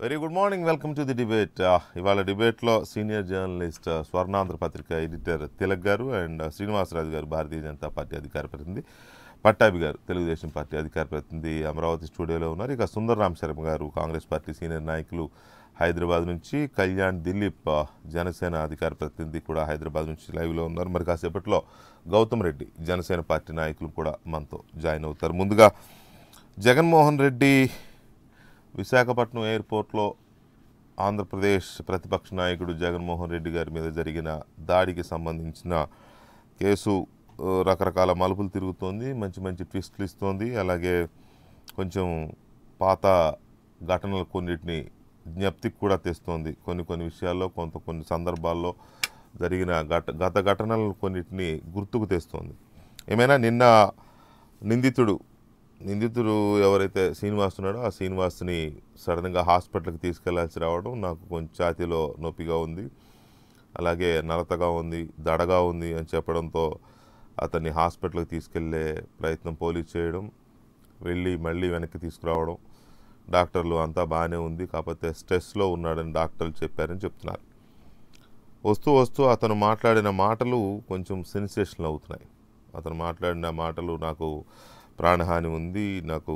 Very good morning welcome to the debate ఇవాళ డిబేట్లో senior journalist uh, Swarnandhra పత్రిక editor Tilak గారు అండ్ శ్రీనివాసరాజు గారు భారతీయ జనతా పార్టీ అధికార ప్రతినిధి పట్టాభి గారు తెలుగుదేశం పార్టీ అధికార ప్రతినిధి అమరావతి స్టూడియోలో ఉన్నారు ఇక సుందర్ రామ్ శర్మ గారు కాంగ్రెస్ పార్టీ సీనియర్ నాయకులు హైదరాబాద్ నుంచి కళ్యాణ్ దిలీప్ uh, జనసేన అధికార ప్రతినిధి కూడా హైదరాబాద్ నుంచి లైవ్లో ఉన్నారు మరి కాసేపట్లో గౌతమ్ రెడ్డి జనసేన పార్టీ నాయకులు కూడా మనతో జాయిన్ అవుతారు ముందుగా జగన్మోహన్ రెడ్డి విశాఖపట్నం ఎయిర్పోర్ట్లో ఆంధ్రప్రదేశ్ ప్రతిపక్ష నాయకుడు జగన్మోహన్ రెడ్డి గారి మీద జరిగిన దాడికి సంబంధించిన కేసు ఆ, రకరకాల మలుపులు తిరుగుతోంది మంచి మంచి ట్విస్టులు ఇస్తోంది అలాగే కొంచెం పాత ఘటనలు కొన్నిటిని జ్ఞప్తికి కూడా తెస్తోంది కొన్ని కొన్ని విషయాల్లో కొంత కొన్ని సందర్భాల్లో జరిగిన ఘట గత ఘటనలను కొన్నిటిని గుర్తుకు తెస్తోంది ఏమైనా నిన్న నిందితుడు నిందితుడు ఎవరైతే శ్రీనివాస్ ఉన్నాడో ఆ శ్రీనివాస్ని సడన్గా హాస్పిటల్కి తీసుకెళ్లాల్సి రావడం నాకు కొంచెం ఛాతీలో నొప్పిగా ఉంది అలాగే నలతగా ఉంది దడగా ఉంది అని చెప్పడంతో అతన్ని హాస్పిటల్కి తీసుకెళ్లే ప్రయత్నం పోలీస్ చేయడం వెళ్ళి మళ్ళీ వెనక్కి తీసుకురావడం డాక్టర్లు అంతా బాగానే ఉంది కాకపోతే స్ట్రెస్లో ఉన్నాడని డాక్టర్లు చెప్పారని చెప్తున్నారు వస్తూ వస్తూ అతను మాట్లాడిన మాటలు కొంచెం సెన్సేషనల్ అవుతున్నాయి అతను మాట్లాడిన మాటలు నాకు ప్రాణహాని ఉంది నాకు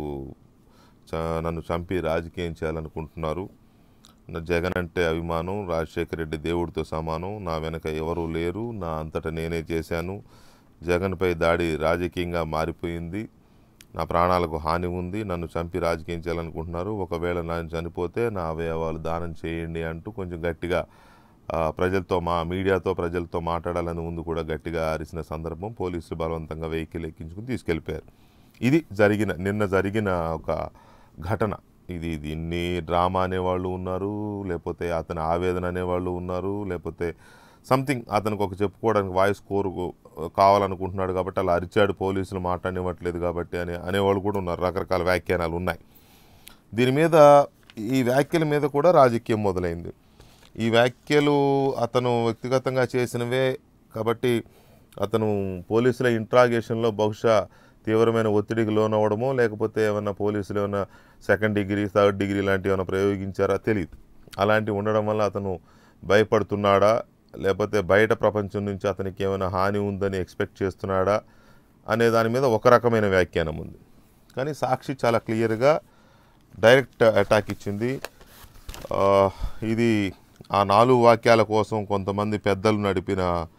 చ- నన్ను చంపి రాజకీయం చేయాలనుకుంటున్నారు నా జగన్ అంటే అభిమానం రాజశేఖర రెడ్డి దేవుడితో సమానం నా వెనక ఎవరూ లేరు నా అంతటా నేనే చేశాను జగన్పై దాడి రాజకీయంగా మారిపోయింది నా ప్రాణాలకు హాని ఉంది నన్ను చంపి రాజకీయం చేయాలనుకుంటున్నారు ఒకవేళ నేను చనిపోతే నా అవయవాలు దానం చేయండి అంటూ కొంచెం గట్టిగా ఆ, ప్రజలతో మా మీడియాతో ప్రజలతో మాట్లాడాలని ముందు కూడా గట్టిగా అరిసిన సందర్భం పోలీసులు బలవంతంగా వెహికల్ ఎక్కించుకుని తీసుకెళ్ళిపోయారు ఇది జరిగిన నిన్న జరిగిన ఒక ఘటన ఇది దీన్ని డ్రామా అనేవాళ్ళు ఉన్నారు లేకపోతే అతని ఆవేదన అనేవాళ్ళు ఉన్నారు లేకపోతే సంథింగ్ అతనికి ఒక చెప్పుకోవడానికి వాయిస్ కోరు కావాలనుకుంటున్నాడు కాబట్టి అలా అరిచాడు పోలీసులు మాట్లాడివ్వట్లేదు కాబట్టి అని అనేవాళ్ళు కూడా ఉన్నారు రకరకాల వ్యాఖ్యానాలు ఉన్నాయి దీని మీద ఈ వ్యాఖ్యల మీద కూడా రాజకీయం మొదలైంది ఈ వ్యాఖ్యలు అతను వ్యక్తిగతంగా చేసినవే కాబట్టి అతను పోలీసుల ఇంట్రాగేషన్లో బహుశా తీవ్రమైన ఒత్తిడికి లోనవ్వడమో లేకపోతే ఏమన్నా పోలీసులు ఏమైనా సెకండ్ డిగ్రీ థర్డ్ డిగ్రీ లాంటివి ఏమైనా ప్రయోగించారా తెలియదు అలాంటివి ఉండడం వల్ల అతను భయపడుతున్నాడా లేకపోతే బయట ప్రపంచం నుంచి అతనికి ఏమైనా హాని ఉందని ఎక్స్పెక్ట్ చేస్తున్నాడా అనే దాని మీద ఒక రకమైన వ్యాఖ్యానం ఉంది కానీ సాక్షి చాలా క్లియర్గా డైరెక్ట్ అటాక్ ఇచ్చింది ఆ, ఇది ఆ నాలుగు వాక్యాల కోసం కొంతమంది పెద్దలు నడిపిన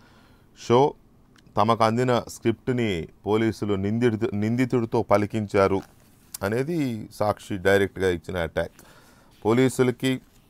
షో తమకు అందిన స్క్రిప్ట్ని పోలీసులు నిందితు నిందితుడితో పలికించారు అనేది సాక్షి డైరెక్ట్గా ఇచ్చిన అటాక్ పోలీసులకి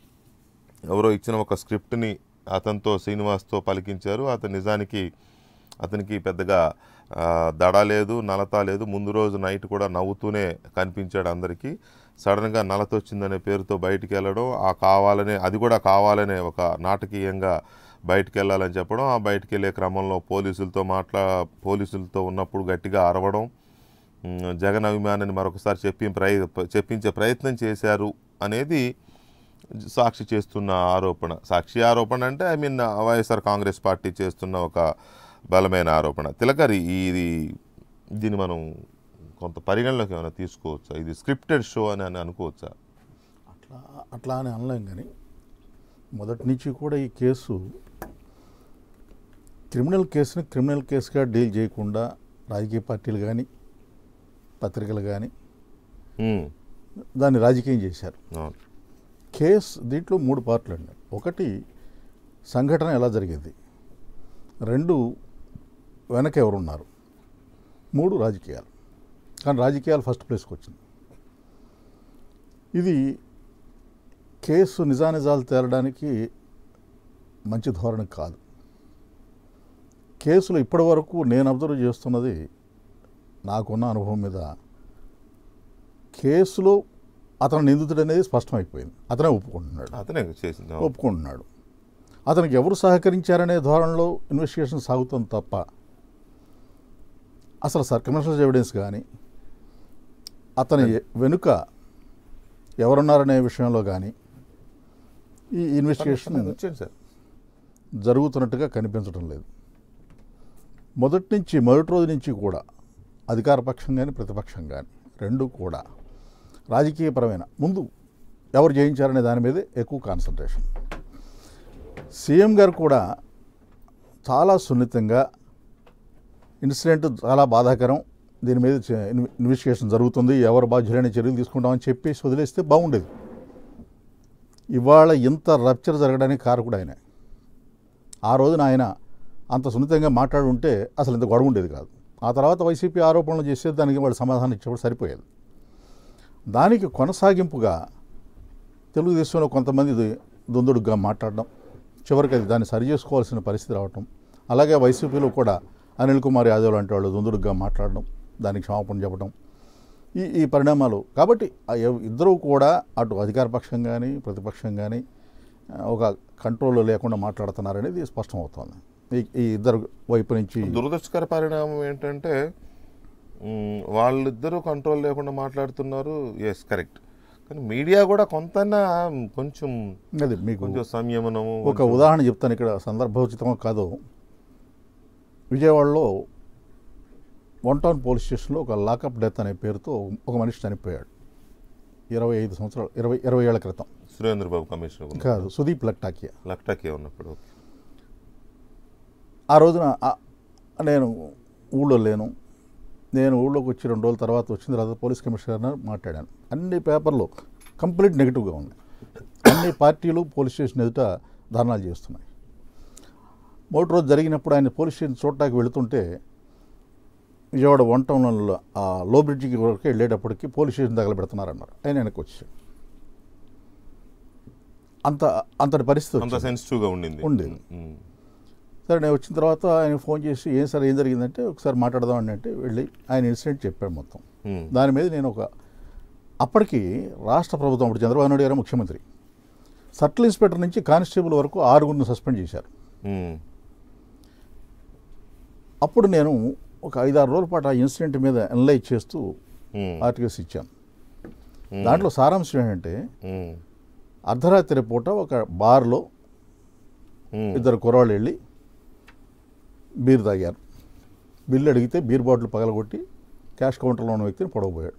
ఎవరో ఇచ్చిన ఒక స్క్రిప్ట్ని అతనితో శ్రీనివాస్తో పలికించారు అతను నిజానికి అతనికి పెద్దగా ఆ, దడ లేదు నలత లేదు ముందు రోజు నైట్ కూడా నవ్వుతూనే కనిపించాడు అందరికీ సడన్గా నలత వచ్చిందనే పేరుతో బయటికి వెళ్ళడం ఆ కావాలనే అది కూడా కావాలనే ఒక నాటకీయంగా బయటికి వెళ్ళాలని చెప్పడం ఆ బయటికి వెళ్ళే క్రమంలో పోలీసులతో మాట్లా పోలీసులతో ఉన్నప్పుడు గట్టిగా అరవడం ఉమ్, జగన్ అభిమానాన్ని మరొకసారి చెప్పి ప్రయ చెప్పించే ప్రయత్నం చేశారు అనేది సాక్షి చేస్తున్న ఆరోపణ సాక్షి ఆరోపణ అంటే I mean YSR Congress party చేస్తున్న ఒక బలమైన ఆరోపణ తిలకరి ఇది దీన్ని మనం కొంత పరిగణలోకి ఏమైనా తీసుకోవచ్చా ఇది స్క్రిప్టెడ్ షో అని అని అనుకోవచ్చా అట్లా అట్లా అని అనలేం కానీ మొదటి నుంచి కూడా ఈ కేసు క్రిమినల్ కేసుని క్రిమినల్ కేసుగా డీల్ చేయకుండా రాజకీయ పార్టీలు కానీ పత్రికలు కానీ ఉమ్, దాన్ని రాజకీయం చేశారు అవును కేసు దీంట్లో మూడు పార్ట్లు అండి ఒకటి సంఘటన ఎలా జరిగింది రెండు వెనక ఎవరున్నారు మూడు రాజకీయాలు కానీ రాజకీయాలు ఫస్ట్ ప్లేస్కి వచ్చింది ఇది కేసు నిజానిజాలు తేలడానికి మంచి ధోరణి కాదు కేసులో ఇప్పటి వరకు నేను అబ్జర్వ్ చేస్తున్నది నాకున్న అనుభవం మీద కేసులో అతను నిందితుడు అనేది స్పష్టమైపోయింది అతనే ఒప్పుకుంటున్నాడు అతనే చేసింది అవును. ఒప్పుకుంటున్నాడు అతనికి ఎవరు సహకరించారనే ధోరణిలో ఇన్వెస్టిగేషన్ సాగుతుంది తప్ప అసలు సర్కమిషనల్ ఎవిడెన్స్ కానీ అతని వెనుక ఎవరున్నారనే విషయంలో కానీ ఈ ఇన్వెస్టిగేషన్ వచ్చేయండి సార్ జరుగుతున్నట్టుగా కనిపించడం లేదు మొదటి నుంచి మొదటి రోజు నుంచి కూడా అధికార పక్షం కానీ ప్రతిపక్షం కానీ రెండు కూడా రాజకీయపరమైన ముందు ఎవరు చేయించారనే దాని మీదే ఎక్కువ కాన్సన్ట్రేషన్ సీఎం గారు కూడా చాలా సున్నితంగా ఇన్సిడెంట్ చాలా బాధాకరం దీని మీద చే- ఇన్వె- ఇన్వెస్టిగేషన్ జరుగుతుంది ఎవరు బాధ్యులైన చర్యలు తీసుకుంటామని చెప్పేసి వదిలేస్తే బాగుండేది ఇవాళ ఇంత రప్చర్ జరగడానికి కారకుడు ఆయన ఆ రోజున ఆయన అంత సున్నితంగా మాట్లాడి ఉంటే అసలు ఇంత గొడవ ఉండేది కాదు ఆ తర్వాత వైసీపీ ఆరోపణలు చేస్తే దానికి వాళ్ళు సమాధానం ఇచ్చేప్పుడు సరిపోయేది దానికి కొనసాగింపుగా తెలుగుదేశంలో కొంతమంది దు- దుందుడుగా మాట్లాడడం చివరికి అది దాన్ని సరి చేసుకోవాల్సిన పరిస్థితి రావటం అలాగే వైసీపీలో కూడా అనిల్ కుమార్ యాదవ్ లాంటి వాళ్ళు దుందుడుగా మాట్లాడడం దానికి క్షమాపణ చెప్పడం ఈ ఈ పరిణామాలు కాబట్టి ఆ ఎవ్- ఇద్దరూ కూడా అటు అధికార పక్షం కానీ ప్రతిపక్షం కానీ ఆ, ఒక కంట్రోల్ లేకుండా మాట్లాడుతున్నారనేది స్పష్టమవుతోంది ఈ ఈ ఇద్దరు వైపు నుంచి దురదృష్టకర పరిణామం ఏంటంటే మ్, వాళ్ళిద్దరూ కంట్రోల్ లేకుండా మాట్లాడుతున్నారు ఎస్ కరెక్ట్ కానీ మీడియా కూడా కొంత కొంచెం అది మీకు కొంచెం సంయమనము ఒక ఉదాహరణ చెప్తాను ఇక్కడ సందర్భోచితమో కాదో విజయవాడలో వన్ టౌన్ పోలీస్ స్టేషన్లో ఒక లాకప్ డెత్ అనే పేరుతో ఒక మనిషి చనిపోయాడు ఇరవై ఐదు సంవత్సరాలు ఇరవై ఇరవై ఏళ్ల క్రితం సురేంద్రబాబు కమిషనర్ ఉన్నప్పుడు. కాదు సుదీప్ లక్టాకియా లక్టాకే ఉన్నప్పుడు ఆ రోజున ఆ- నేను ఊళ్ళో లేను నేను ఊళ్ళోకి వచ్చి రెండు రోజుల తర్వాత వచ్చిన తర్వాత పోలీస్ కమిషనర్ గారిని మాట్లాడాను అన్ని పేపర్లు కంప్లీట్ నెగిటివ్గా ఉన్నాయి అన్ని పార్టీలు పోలీస్ స్టేషన్ ఎదుట ధర్నాలు చేస్తున్నాయి మొదటి రోజు జరిగినప్పుడు ఆయన పోలీస్ స్టేషన్ చూడటానికి వెళుతుంటే విజయవాడ వన్ టౌన్లో ఆ లో బ్రిడ్జికి వరకు వెళ్ళేటప్పటికి పోలీస్ స్టేషన్ తగలబెడుతున్నారన్నారు ఆయన వెనక్కి వచ్చాడు అంత అంతటి పరిస్థితి అంత వచ్చింది. సెన్సిటివ్ గా ఉండింది ఉండేది. మ్. సరే నేను వచ్చిన తర్వాత ఆయన ఫోన్ చేసి ఏం సార్ ఏం జరిగిందంటే ఒకసారి మాట్లాడదాం అని అంటే వెళ్ళి ఆయన ఇన్సిడెంట్ చెప్పాడు మొత్తం మ్. దాని మీద నేను ఒక అప్పటికి రాష్ట్ర ప్రభుత్వం అప్పుడు చంద్రబాబు నాయుడు గారు ముఖ్యమంత్రి సర్కిల్ ఇన్స్పెక్టర్ నుంచి కానిస్టేబుల్ వరకు ఆరుగురిని సస్పెండ్ చేశారు మ్. అప్పుడు నేను ఒక ఐదారు రోజుల పాటు ఆ ఇన్సిడెంట్ మీద అనలైజ్ చేస్తూ మ్. ఆర్టికల్స్ ఇచ్చాను దాంట్లో సారాంశం ఏంటంటే మ్. అర్ధరాత్రి పూట ఒక బార్లో మ్. ఇద్దరు కుర్రాళ్ళు వెళ్ళి బీర్ తాగారు బిల్లు అడిగితే బీర్ బాటిల్ పగలగొట్టి క్యాష్ కౌంటర్లో ఉన్న వ్యక్తిని పొడవబోయాడు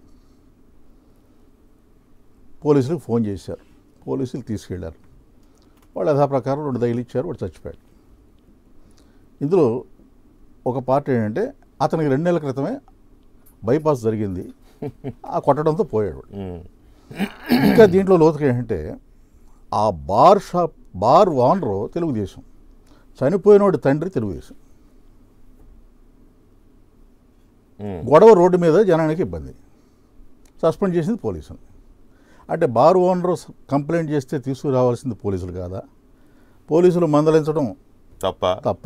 పోలీసులకు ఫోన్ చేశారు పోలీసులు తీసుకెళ్లారు వాళ్ళు యథాప్రకారం రెండు దైలు ఇచ్చారు వాడు చచ్చిపోయాడు ఇందులో ఒక పార్ట్ ఏంటంటే అతనికి రెండు నెలల క్రితమే బైపాస్ జరిగింది ఆ కొట్టడంతో పోయాడు వాడు. మ్. ఇంకా దీంట్లో లోతుగా ఏంటంటే ఆ bar shop bar owner Telugu Desam చనిపోయినోడి తండ్రి తెలుగుదేశం మ్. గొడవ రోడ్డు మీద జనానికి ఇబ్బంది సస్పెండ్ చేసింది పోలీసులు అంటే బార్ ఓనర్ కంప్లైంట్ చేస్తే తీసుకురావాల్సింది పోలీసులు కాదా పోలీసులు మందలించడం తప్ప తప్ప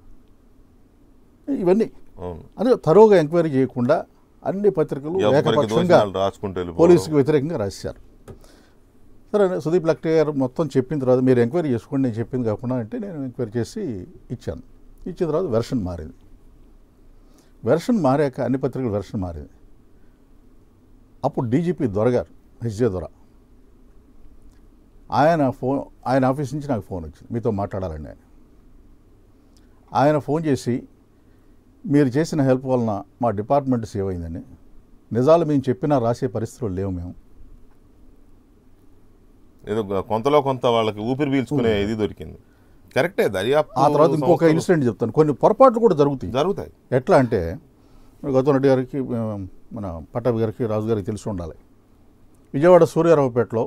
ఇవన్నీ అవును అదే తరోగా ఎంక్వైరీ చేయకుండా అన్ని పత్రికలు ఎవరికి ఏకపక్షంగా దోషాలు రాసుకుంటూ వెళ్ళిపోవడం. పోలీసుకి వ్యతిరేకంగా రాశారు సరే సుదీప్ లక్టే గారు మొత్తం చెప్పిన తర్వాత మీరు ఎంక్వైరీ చేసుకోండి నేను చెప్పింది కాకుండా అంటే నేను ఎంక్వైరీ చేసి ఇచ్చాను ఇచ్చిన తర్వాత వెర్షన్ మారింది వెర్షన్ మారాక అన్ని పత్రికలు వెర్షన్ మారింది అప్పుడు డీజీపీ దొరగారు హెచ్జే దొర ఆయన ఫోన్ ఆయన ఆఫీస్ నుంచి నాకు ఫోన్ వచ్చింది మీతో మాట్లాడాలండి ఆయన ఆయన ఫోన్ చేసి మీరు చేసిన హెల్ప్ వలన మా డిపార్ట్మెంట్ సేవ్ అయిందని నిజాలు మేము చెప్పినా రాసే పరిస్థితులు లేవు మేము ఏదో గ- కొంతలో కొంత వాళ్ళకి ఊపిరి పీల్చుకునే ఇది దొరికింది కరెక్టే దర్యాప్తు ఆ తర్వాత ఇంకొక సంస్థలు ఇన్సిడెంట్ చెప్తాను కొన్ని పొరపాట్లు కూడా జరుగుతాయి జరుగుతాయి ఎట్లా అంటే గౌతమ్ రెడ్డి గారికి ఆ, మన పట్టాభి గారికి రాజు గారికి తెలిసి ఉండాలి విజయవాడ సూర్యారావుపేటలో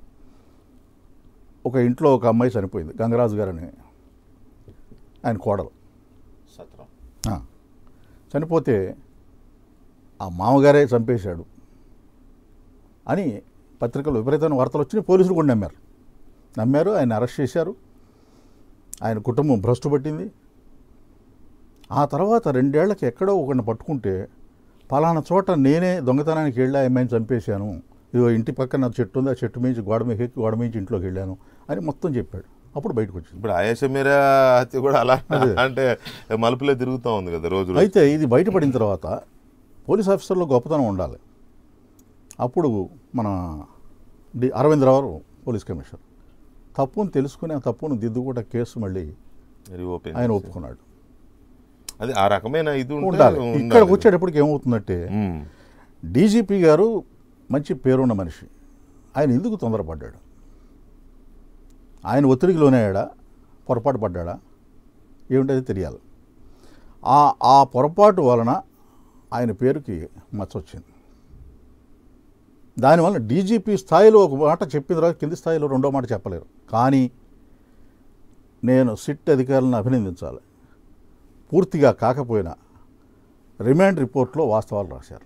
ఒక ఇంట్లో ఒక అమ్మాయి చనిపోయింది గంగరాజు గారని ఆయన కోడలు ఆ. చనిపోతే ఆ మామగారే చంపేశాడు అని పత్రికలు విపరీతమైన వార్తలు వచ్చినాయి పోలీసులు కూడా నమ్మారు నమ్మారు ఆయన అరెస్ట్ చేశారు ఆయన కుటుంబం భ్రష్టు పట్టింది ఆ తర్వాత రెండేళ్లకి ఎక్కడో ఒకరిని పట్టుకుంటే పలానా చోట నేనే దొంగతనానికి వెళ్ళి ఆ అమ్మాయిని చంపేశాను ఇదిగో ఇంటి పక్కన చెట్టు ఉంది ఆ చెట్టు మించి గోడ మీద ఎక్కి గోడ మించి ఇంట్లోకి వెళ్ళాను అని మొత్తం చెప్పాడు అప్పుడు బయటకు వచ్చింది ఇప్పుడు ఆయేష మీరా హత్య కూడా అలా అదే. అంటే మలుపులే తిరుగుతూ ఉంది కదా రోజు రోజు అయితే ఇది బయటపడిన తర్వాత పోలీస్ ఆఫీసర్లో గొప్పతనం ఉండాలి అప్పుడు మన డి అరవిందరావు పోలీస్ కమిషనర్ తప్పును తెలుసుకుని ఆ తప్పును దిద్దుకుంటే కేసు మళ్ళీ ఓపెన్ ఆయన ఒప్పుకున్నాడు అది ఆ రకమైన ఇది ఉంటే ఉండాలి ఉండాలి. ఇక్కడికి వచ్చేటప్పటికి ఏమవుతుందంటే ఉమ్, డీజీపీ గారు మంచి పేరున్న మనిషి ఆయన ఎందుకు తొందరపడ్డాడు ఆయన ఒత్తిడికి లోనయ్యాడా పొరపాటు పడ్డాడా ఏమిటది తెలియాలి ఆ ఆ పొరపాటు వలన ఆయన పేరుకి మచ్చ వచ్చింది దానివల్ల డీజీపీ స్థాయిలో ఒక మాట చెప్పిన తర్వాత కింది స్థాయిలో రెండో మాట చెప్పలేరు కానీ నేను సిట్ అధికారులను అభినందించాలి పూర్తిగా కాకపోయినా రిమాండ్ రిపోర్ట్లో వాస్తవాలు రాశారు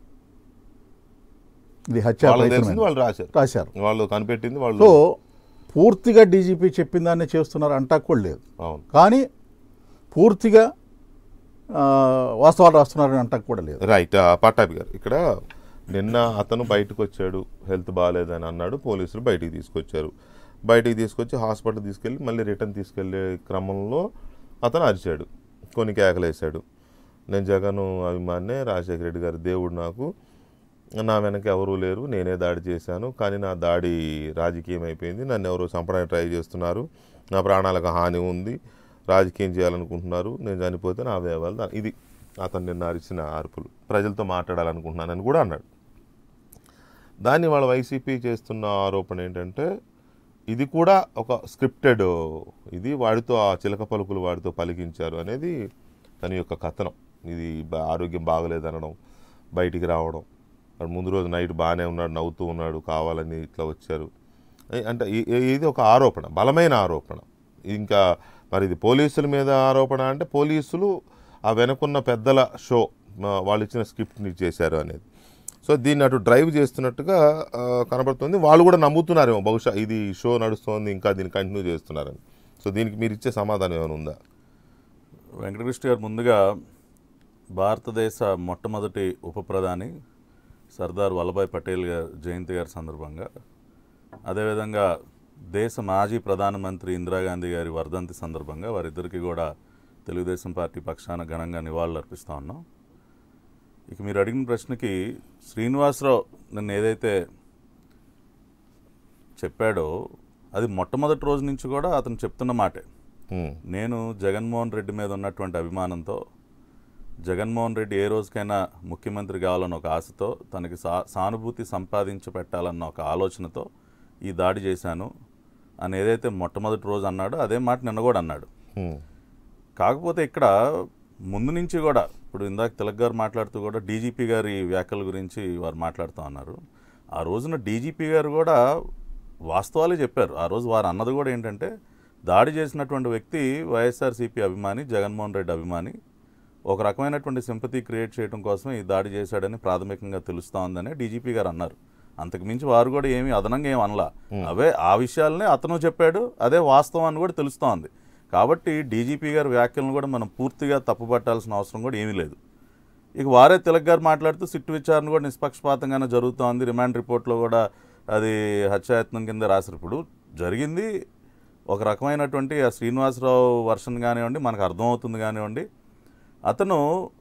ఇది హత్య వాళ్ళకి తెలిసింది ప్రయత్నమే. వాళ్ళు రాశారు రాశారు వాళ్ళు కనిపెట్టింది వాళ్ళు సో పూర్తిగా డీజీపీ చెప్పిన దాన్ని చేస్తున్నారు అంటా కూడా లేదు అవును కానీ పూర్తిగా ఆ, వాస్తవాలు రాస్తున్నారని అంటా కూడా లేదు రైట్ ఆ, పట్టాభి గారు ఇక్కడ నిన్న అతను బయటకు వచ్చాడు హెల్త్ బాగాలేదని అన్నాడు పోలీసులు బయటికి తీసుకొచ్చారు బయటికి తీసుకొచ్చి హాస్పిటల్ తీసుకెళ్ళి మళ్ళీ రిటర్న్ తీసుకెళ్లే క్రమంలో అతను అరిచాడు కొన్ని కేకలేశాడు నేను జగన్ అభిమానే రాజశేఖర రెడ్డి గారి దేవుడు నాకు నా వెనక ఎవరూ లేరు నేనే దాడి చేశాను కానీ నా దాడి రాజకీయం అయిపోయింది నన్ను ఎవరో చంపడానికి ట్రై చేస్తున్నారు నా ప్రాణాలకు హాని ఉంది రాజకీయం చేయాలనుకుంటున్నారు నేను చనిపోతే నా అవయవాలు దా- ఇది అతను నిన్న అరిచిన అరుపులు ప్రజలతో మాట్లాడాలనుకుంటున్నానని కూడా అన్నాడు దాన్ని వాళ్ళ వైసీపీ చేస్తున్న ఆరోపణ ఏంటంటే ఇది కూడా ఒక స్క్రిప్టెడ్ ఇది వాడితో ఆ చిలక పలుకులు వాడితో పలికించారు అనేది తన యొక్క కథనం ఇది బా- ఆరోగ్యం బాగలేదనడం బయటికి రావడం వాడు ముందు రోజు నైట్ బాగానే ఉన్నాడు నవ్వుతూ ఉన్నాడు కావాలని ఇట్లా వచ్చారు ఏ- అంటే ఈ- ఈ- ఇది ఒక ఆరోపణ బలమైన ఆరోపణ ఇంకా మరి ఇది పోలీసుల మీద ఆరోపణ అంటే పోలీసులు ఆ వెనకున్న పెద్దల షో మా- వాళ్ళు ఇచ్చిన స్క్రిప్ట్ని చేశారు అనేది సో దీన్ని అటు డ్రైవ్ చేస్తున్నట్టుగా ఆ, కనబడుతుంది వాళ్ళు కూడా నమ్ముతున్నారేమో బహుశా ఇది షో నడుస్తోంది ఇంకా దీన్ని కంటిన్యూ చేస్తున్నారని సో దీనికి మీరు ఇచ్చే సమాధానం ఏమైనా ఉందా వెంకటకృష్ణ గారు ముందుగా భారతదేశ మొట్టమొదటి ఉప ప్రధాని సర్దార్ వల్లభాయ్ పటేల్ గారి జయంతి గారి సందర్భంగా అదేవిధంగా దేశ మాజీ ప్రధానమంత్రి ఇందిరాగాంధీ గారి వర్ధంతి సందర్భంగా వారిద్దరికీ కూడా తెలుగుదేశం పార్టీ పక్షాన ఘనంగా నివాళులు అర్పిస్తా ఉన్నాం ఇక మీరు అడిగిన ప్రశ్నకి శ్రీనివాసరావు నిన్న ఏదైతే చెప్పాడో అది మొట్టమొదటి రోజు నుంచి కూడా అతను చెప్తున్న మాటే ఉమ్, నేను జగన్మోహన్ రెడ్డి మీద ఉన్నటువంటి అభిమానంతో జగన్మోహన్ రెడ్డి ఏ రోజుకైనా ముఖ్యమంత్రి కావాలన్న ఒక ఆశతో తనకి సా సానుభూతి సంపాదించి పెట్టాలన్న ఒక ఆలోచనతో ఈ దాడి చేశాను అని ఏదైతే మొట్టమొదటి రోజు అన్నాడో అదే మాట నిన్న కూడా అన్నాడు ఉమ్, కాకపోతే ఇక్కడ ముందు నుంచి కూడా ఇప్పుడు ఇందాక తిలక్ గారు మాట్లాడుతూ కూడా డీజీపీ గారి వ్యాఖ్యల గురించి వారు మాట్లాడుతూ ఉన్నారు ఆ రోజున డీజీపీ గారు కూడా వాస్తవాలే చెప్పారు ఆ రోజు వారు అన్నది కూడా ఏంటంటే దాడి చేసినటువంటి వ్యక్తి వైఎస్ఆర్సీపీ అభిమాని జగన్మోహన్ రెడ్డి అభిమాని ఒక రకమైనటువంటి సింపతి క్రియేట్ చేయడం కోసం ఈ దాడి చేశాడని ప్రాథమికంగా తెలుస్తూ ఉందని డీజీపీ గారు అన్నారు అంతకుమించి వారు కూడా ఏమీ అదనంగా ఏమి అనలా అవే ఆ విషయాలనే అతను చెప్పాడు అదే వాస్తవం అని కూడా తెలుస్తోంది కాబట్టి డీజీపీ గారి వ్యాఖ్యలను కూడా మనం పూర్తిగా తప్పుపట్టాల్సిన అవసరం కూడా ఏమీ లేదు ఇక వారే తిలక్ గారు మాట్లాడుతూ సిట్టు విచారణ కూడా నిష్పక్షపాతంగానే జరుగుతోంది రిమాండ్ రిపోర్ట్లో కూడా అది హత్యాయత్నం కింద రాశారు ఇప్పుడు జరిగింది ఒక రకమైనటువంటి ఆ శ్రీనివాసరావు వర్షన్ కానివ్వండి మనకు అర్థమవుతుంది కానివ్వండి అతను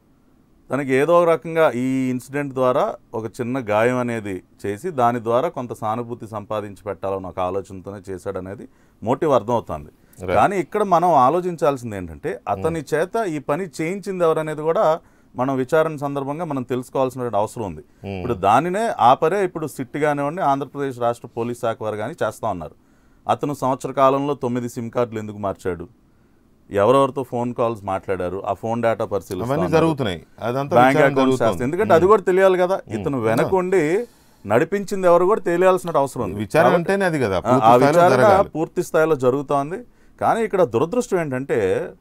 తనకి ఏదో ఒక రకంగా ఈ ఇన్సిడెంట్ ద్వారా ఒక చిన్న గాయం అనేది చేసి దాని ద్వారా కొంత సానుభూతి సంపాదించి పెట్టాలని ఒక ఆలోచనతోనే చేశాడనేది మోటివ్ అర్థమవుతుంది కానీ ఇక్కడ మనం ఆలోచించాల్సింది ఏంటంటే అతని చేత ఈ పని చేయించింది ఎవరనేది కూడా మనం విచారణ సందర్భంగా మనం తెలుసుకోవాల్సిన అవసరం ఉంది ఇప్పుడు దానినే ఆపరే ఇప్పుడు సిట్ కానివ్వండి ఆంధ్రప్రదేశ్ రాష్ట్ర పోలీస్ శాఖ వారు కానీ చేస్తా ఉన్నారు అతను సంవత్సర కాలంలో తొమ్మిది సిమ్ కార్డులు ఎందుకు మార్చాడు ఎవరెవరితో ఫోన్ కాల్స్ మాట్లాడారు ఆ ఫోన్ డేటా పరిశీలిస్తా అవన్నీ ఉన్నారు. జరుగుతున్నాయి అదంతా బ్యాంక్ విచారణ అకౌంట్ జరుగుతోంది. శాస్త్రం ఎందుకంటే అది కూడా తెలియాలి కదా ఇతను వెనకుండి నడిపించింది ఎవరు కూడా తెలియాల్సిన అవసరం ఉంది విచారణ కాబట్టి అంటేనే అది కదా ఆ- పూర్తి ఆ స్థాయిలో విచారణ జరగాలి. పూర్తి స్థాయిలో జరుగుతోంది కానీ ఇక్కడ దురదృష్టం ఏంటంటే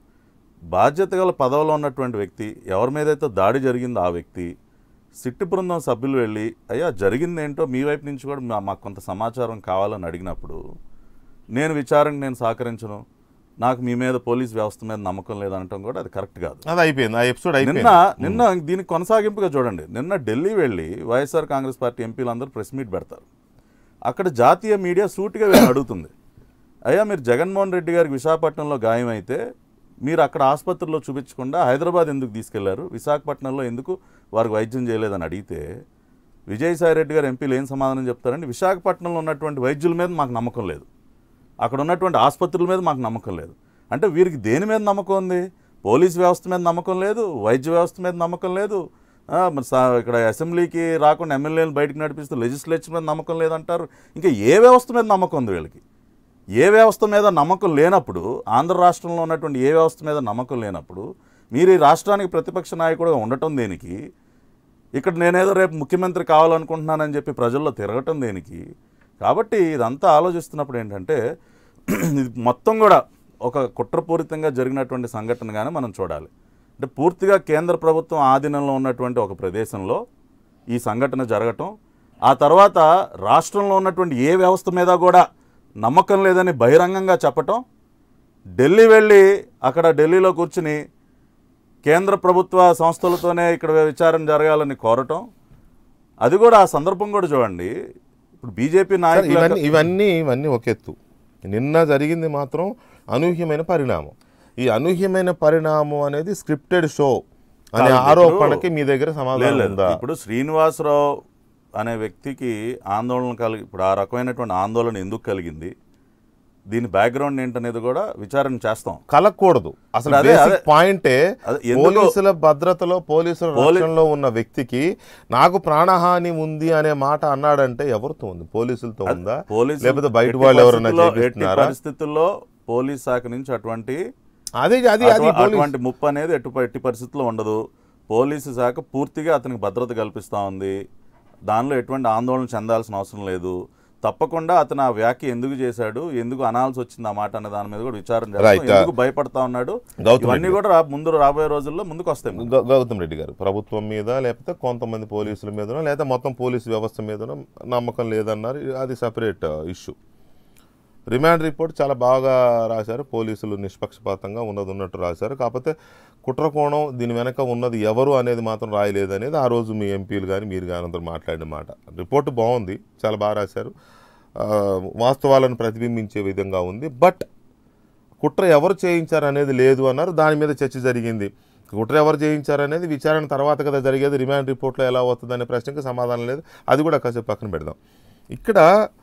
బాధ్యత గల పదవిలో ఉన్నటువంటి వ్యక్తి ఎవరి మీద అయితే దాడి జరిగిందో ఆ వ్యక్తి సిట్టు బృందం సభ్యులు వెళ్ళి అయ్యా జరిగింది ఏంటో మీ వైపు నుంచి కూడా మా- మాకు కొంత సమాచారం కావాలని అడిగినప్పుడు నేను విచారణకు నేను సహకరించను నాకు మీ మీద పోలీస్ వ్యవస్థ మీద నమ్మకం లేదనటం కూడా అది కరెక్ట్ కాదు అది అయిపోయింది ఆ ఎపిసోడ్ నిన్న అయిపోయింది నిన్న దీనికి కొనసాగింపుగా చూడండి నిన్న ఢిల్లీ వెళ్ళి వైఎస్ఆర్ కాంగ్రెస్ పార్టీ ఎంపీలందరూ ప్రెస్ మీట్ పెడతారు అక్కడ జాతీయ మీడియా సూటిగా వీళ్ళని అడుగుతుంది అయ్యా మీరు జగన్మోహన్ రెడ్డి గారికి విశాఖపట్నంలో గాయం అయితే మీరు అక్కడ ఆసుపత్రిలో చూపించకుండా హైదరాబాద్ ఎందుకు తీసుకెళ్లారు విశాఖపట్నంలో ఎందుకు వారికి వైద్యం చేయలేదని అడిగితే విజయసాయి రెడ్డి గారు ఎంపీలు ఏం సమాధానం చెప్తారంటే విశాఖపట్నంలో ఉన్నటువంటి వైద్యుల మీద మాకు నమ్మకం లేదు అక్కడ ఉన్నటువంటి ఆసుపత్రుల మీద మాకు నమ్మకం లేదు అంటే వీరికి దేని మీద నమ్మకం ఉంది పోలీస్ వ్యవస్థ మీద నమ్మకం లేదు వైద్య వ్యవస్థ మీద నమ్మకం లేదు ఆ, మరి సా- ఇక్కడ అసెంబ్లీకి రాకుండా ఎమ్మెల్యేలు బయటకు నడిపిస్తూ లెజిస్లేచర్ మీద నమ్మకం లేదంటారు ఇంకా ఏ వ్యవస్థ మీద నమ్మకం ఉంది వీళ్ళకి ఏ వ్యవస్థ మీద నమ్మకం లేనప్పుడు ఆంధ్ర రాష్ట్రంలో ఉన్నటువంటి ఏ వ్యవస్థ మీద నమ్మకం లేనప్పుడు మీరు ఈ రాష్ట్రానికి ప్రతిపక్ష నాయకుడుగా ఉండటం దేనికి ఇక్కడ నేనేదో రేపు ముఖ్యమంత్రి కావాలనుకుంటున్నానని చెప్పి ప్రజల్లో తిరగటం దేనికి కాబట్టి ఇదంతా ఆలోచిస్తున్నప్పుడు ఏంటంటే ఇది మొత్తం కూడా ఒక కుట్రపూరితంగా జరిగినటువంటి సంఘటనగానే మనం చూడాలి అంటే పూర్తిగా కేంద్ర ప్రభుత్వం ఆధీనంలో ఉన్నటువంటి ఒక ప్రదేశంలో ఈ సంఘటన జరగటం ఆ తర్వాత రాష్ట్రంలో ఉన్నటువంటి ఏ వ్యవస్థ మీద కూడా నమ్మకం లేదని బహిరంగంగా చెప్పటం ఢిల్లీ వెళ్ళి అక్కడ ఢిల్లీలో కూర్చుని కేంద్ర ప్రభుత్వ సంస్థలతోనే ఇక్కడ విచారణ జరగాలని కోరటం అది కూడా ఆ సందర్భం కూడా చూడండి ఇప్పుడు బీజేపీ సార్, నాయకులు ఇవన్నీ ఇవన్నీ ఇవన్నీ ఒక ఎత్తు నిన్న జరిగింది మాత్రం అనూహ్యమైన పరిణామం ఈ అనూహ్యమైన పరిణామం అనేది స్క్రిప్టెడ్ షో అనే కాదు, ఆరోపణకి మీ దగ్గర లేదు, సమాధానం లేదు. ఉందా ఇప్పుడు శ్రీనివాసరావు అనే వ్యక్తికి ఆందోళన కలిగి ఇప్పుడు ఆ రకమైనటువంటి ఆందోళన ఎందుకు కలిగింది దీని బ్యాక్గ్రౌండ్ ఏంటనేది కూడా విచారణ చేస్తాం కలగకూడదు అసలు అదే, బేసిక్ అదే. పాయింటే అదే, ఎందుకు- పోలీసుల భద్రతలో పోలీసుల పోలీ- రక్షణలో ఉన్న వ్యక్తికి నాకు ప్రాణహాని ఉంది అనే మాట అన్నాడంటే ఎవరితో ఉంది పోలీసులతో ఉందా పోలీసు లేకపోతే బయట ఎట్టి వాళ్ళు ఎవరైనా పరిస్థితుల్లో- ఎట్టి చేపిస్తున్నారా పరిస్థితుల్లో పోలీస్ శాఖ నుంచి అటువంటి అది అది అది అటు- పోలీస్ అటువంటి ముప్పు అనేది ఎటు ఎట్టి పరిస్థితుల్లో ఉండదు పోలీసు శాఖ పూర్తిగా అతనికి భద్రత కల్పిస్తూ ఉంది దానిలో ఎటువంటి ఆందోళన చెందాల్సిన అవసరం లేదు తప్పకుండా అతను ఆ వ్యాఖ్య ఎందుకు చేశాడు ఎందుకు అనాల్సి వచ్చింది ఆ మాట అనే దాని మీద కూడా విచారణ చేస్తాం Right. ఎందుకు భయపడతా ఉన్నాడు గౌతమ్ ఇవన్నీ రెడ్డి. కూడా రా- ముందు రాబోయే రోజుల్లో ముందుకు వస్తాయి మనకి. గౌ- గౌతమ్ రెడ్డి గారు ప్రభుత్వం మీద లేకపోతే కొంతమంది పోలీసుల మీదనో లేదా మొత్తం పోలీసు వ్యవస్థ మీదనో నమ్మకం లేదన్నారు అది సపరేట్ ఇష్యూ రిమాండ్ రిపోర్ట్ చాలా బాగా రాశారు పోలీసులు నిష్పక్షపాతంగా ఉన్నది ఉన్నట్టు రాశారు కాకపోతే కుట్రకోణం దీని వెనక ఉన్నది ఎవరు అనేది మాత్రం రాయలేదు అనేది ఆ రోజు మీ ఎంపీలు కానీ మీరు కానీ అందరూ మాట్లాడిన మాట రిపోర్ట్ బాగుంది చాలా బాగా రాశారు ఆ, వాస్తవాలను ప్రతిబింబించే విధంగా ఉంది బట్ కుట్ర ఎవరు చేయించారు అనేది లేదు అన్నారు దాని మీద చర్చ జరిగింది కుట్ర ఎవరు చేయించారు అనేది విచారణ తర్వాత కదా జరిగేది రిమాండ్ రిపోర్ట్లో ఎలా వస్తుంది అనే ప్రశ్నకి సమాధానం లేదు అది కూడా కాసేపు పక్కన పెడదాం ఇక్కడ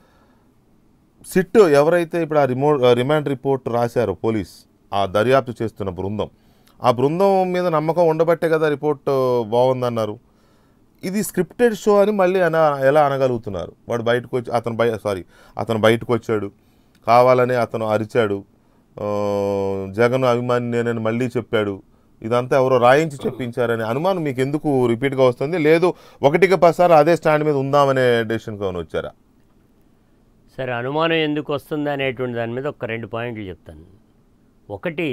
సిట్ ఎవరైతే ఇప్పుడు ఆ రిమో రిమాండ్ రిపోర్ట్ రాశారో పోలీస్ ఆ దర్యాప్తు చేస్తున్న బృందం ఆ బృందం మీద నమ్మకం ఉండబట్టే కదా రిపోర్ట్ బాగుందన్నారు ఇది స్క్రిప్టెడ్ షో అని మళ్ళీ అన ఎలా అనగలుగుతున్నారు వాడు బయటకు వచ్చి అతను బయ సారీ అతను బయటకు వచ్చాడు కావాలని అతను అరిచాడు ఆ, జగన్ అభిమాని నేనని మళ్ళీ చెప్పాడు ఇదంతా ఎవరో రాయించి చెప్పించారనే అనుమానం మీకు ఎందుకు రిపీట్గా వస్తుంది లేదు ఒకటికి పసారి అదే స్టాండ్ మీద ఉందామనే డెసిషన్కి ఏమైనా వచ్చారా సరే అనుమానం ఎందుకు వస్తుంది అనేటువంటి దాని మీద ఒక రెండు పాయింట్లు చెప్తాను ఒకటి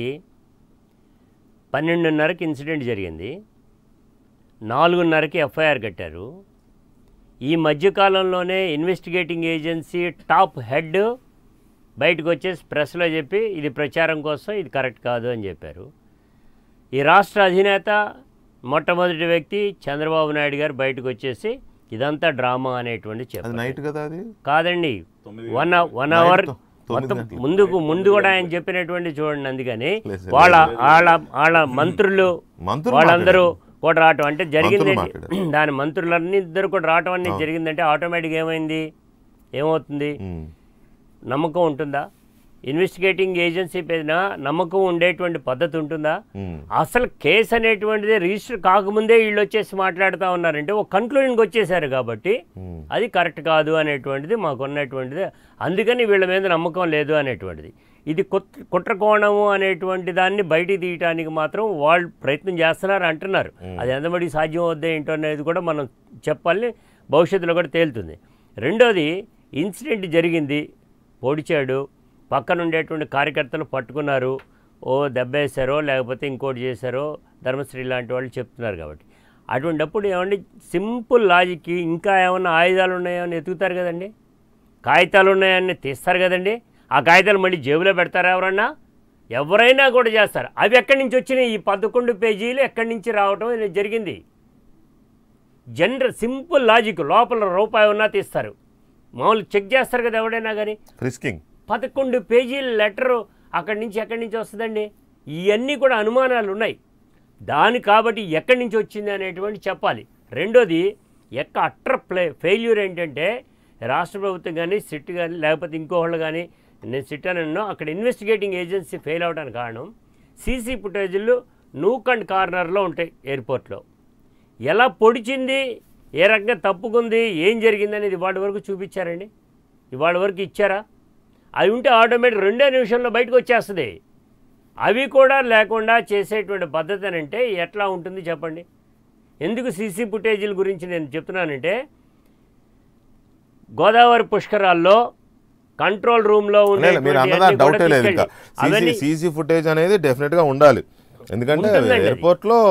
పన్నెండున్నరకి ఇన్సిడెంట్ జరిగింది నాలుగున్నరకి ఎఫ్ఐఆర్ కట్టారు ఈ మధ్యకాలంలోనే ఇన్వెస్టిగేటింగ్ ఏజెన్సీ టాప్ హెడ్ బయటకు వచ్చేసి ప్రెస్లో చెప్పి ఇది ప్రచారం కోసం ఇది కరెక్ట్ కాదు అని చెప్పారు ఈ రాష్ట్ర అధినేత మొట్టమొదటి వ్యక్తి చంద్రబాబు నాయుడు గారు బయటకు వచ్చేసి ఇదంతా డ్రామా అనేటువంటి అది చెప్పారు నైట్ కదా అది కాదండి వన్ వన్ నైట్ అవర్ తొ- తొమ్మిది మొత్తం గంటలు. ముందుకు ముందు కూడా ఆయన చెప్పినటువంటి చూడండి అందుకని లేదు, లేదు. వాళ్ళ వాళ్ళ వాళ్ళ మంత్రులు మంత్రులు వాళ్ళందరూ కూడా రావటం అంటే జరిగింది మంత్రులు మాట్లాడారు. దాని మంత్రులన్నీ ఇద్దరు కూడా రావటం అనేది జరిగిందంటే ఆటోమేటిక్ ఏమైంది ఏమవుతుంది ఉమ్. నమ్మకం ఉంటుందా ఇన్వెస్టిగేటింగ్ ఏజెన్సీ పైన నమ్మకం ఉండేటువంటి పద్ధతి ఉంటుందా ఉమ్. అసలు కేసు అనేటువంటిది రిజిస్టర్ కాకముందే వీళ్ళు వచ్చేసి మాట్లాడుతూ ఉన్నారంటే ఒక కన్క్లూజన్కి వచ్చేసారు కాబట్టి ఉమ్. అది కరెక్ట్ కాదు అనేటువంటిది మాకు ఉన్నటువంటిది అందుకని వీళ్ళ మీద నమ్మకం లేదు అనేటువంటిది ఇది కుట్ర కుట్రకోణము అనేటువంటి దాన్ని బయటికి తీయటానికి మాత్రం వాళ్ళు ప్రయత్నం చేస్తున్నారు అంటున్నారు అది ఎంతబడి సాధ్యం అవుద్దే ఏంటో అనేది కూడా మనం చెప్పాలని భవిష్యత్తులో కూడా తేలుతుంది రెండోది ఇన్సిడెంట్ జరిగింది పొడిచాడు పక్కన ఉండేటువంటి కార్యకర్తలు పట్టుకున్నారు ఓ దెబ్బేశారో లేకపోతే ఇంకోటి చేశారో ధర్మశ్రీ లాంటి వాళ్ళు చెప్తున్నారు కాబట్టి అటువంటిప్పుడు ఏమండి సింపుల్ లాజిక్కి ఇంకా ఏమన్నా ఆయుధాలు ఉన్నాయో అని ఎతుకుతారు కదండి కాగితాలు ఉన్నాయని తీస్తారు కదండి ఆ కాగితాలు మళ్ళీ జేబులో పెడతారా ఎవరన్నా ఎవరైనా కూడా చేస్తారు అవి ఎక్కడి నుంచి వచ్చినాయి ఈ పదకొండు పేజీలు ఎక్కడి నుంచి రావటం అనేది జరిగింది జనరల్ సింపుల్ లాజిక్ లోపల రూపాయి ఉన్నా తీస్తారు మామూలు చెక్ చేస్తారు కదా ఎవడైనా కానీ ఫ్రిస్కింగ్ పదకొండు పేజీల లెటరు అక్కడి నుంచి ఎక్కడి నుంచి వస్తుందండి ఇవన్నీ కూడా అనుమానాలు ఉన్నాయి దాని కాబట్టి ఎక్కడి నుంచి వచ్చింది అనేటువంటి చెప్పాలి రెండోది ఎక్క అట్ర ప్లే ఫెయిల్యూర్ ఏంటంటే రాష్ట్ర ప్రభుత్వం కానీ సిట్ కానీ లేకపోతే ఇంకోళ్ళు కానీ నేను సిట్ అని అన్నా అక్కడ ఇన్వెస్టిగేటింగ్ ఏజెన్సీ ఫెయిల్ అవడానికి కారణం సీసీ ఫుటేజీలు నూక్ అండ్ కార్నర్లో ఉంటాయి ఎయిర్పోర్ట్లో ఎలా పొడిచింది ఏ రకంగా తప్పుకుంది ఏం జరిగింది అనేది ఇవాళ వరకు చూపించారండి ఇవాళ వరకు ఇచ్చారా అవి ఉంటే ఆటోమేటిక్ రెండే నిమిషంలో బయటకు వచ్చేస్తుంది అవి కూడా లేకుండా చేసేటువంటి పద్ధతి అని అంటే ఎట్లా ఉంటుంది చెప్పండి ఎందుకు సీసీ ఫుటేజీల గురించి నేను చెప్తున్నానంటే గోదావరి పుష్కరాల్లో కంట్రోల్ రూమ్లో లేదు, మీరు అన్నదా డౌటే లేదు ఇంకా సీసీ అవన్నీ సీసీ ఫుటేజ్ అనేది డెఫినెట్ గా ఉండాలి ఎందుకంటే ఉంటుందండి అది. ఎయిర్పోర్ట్ లో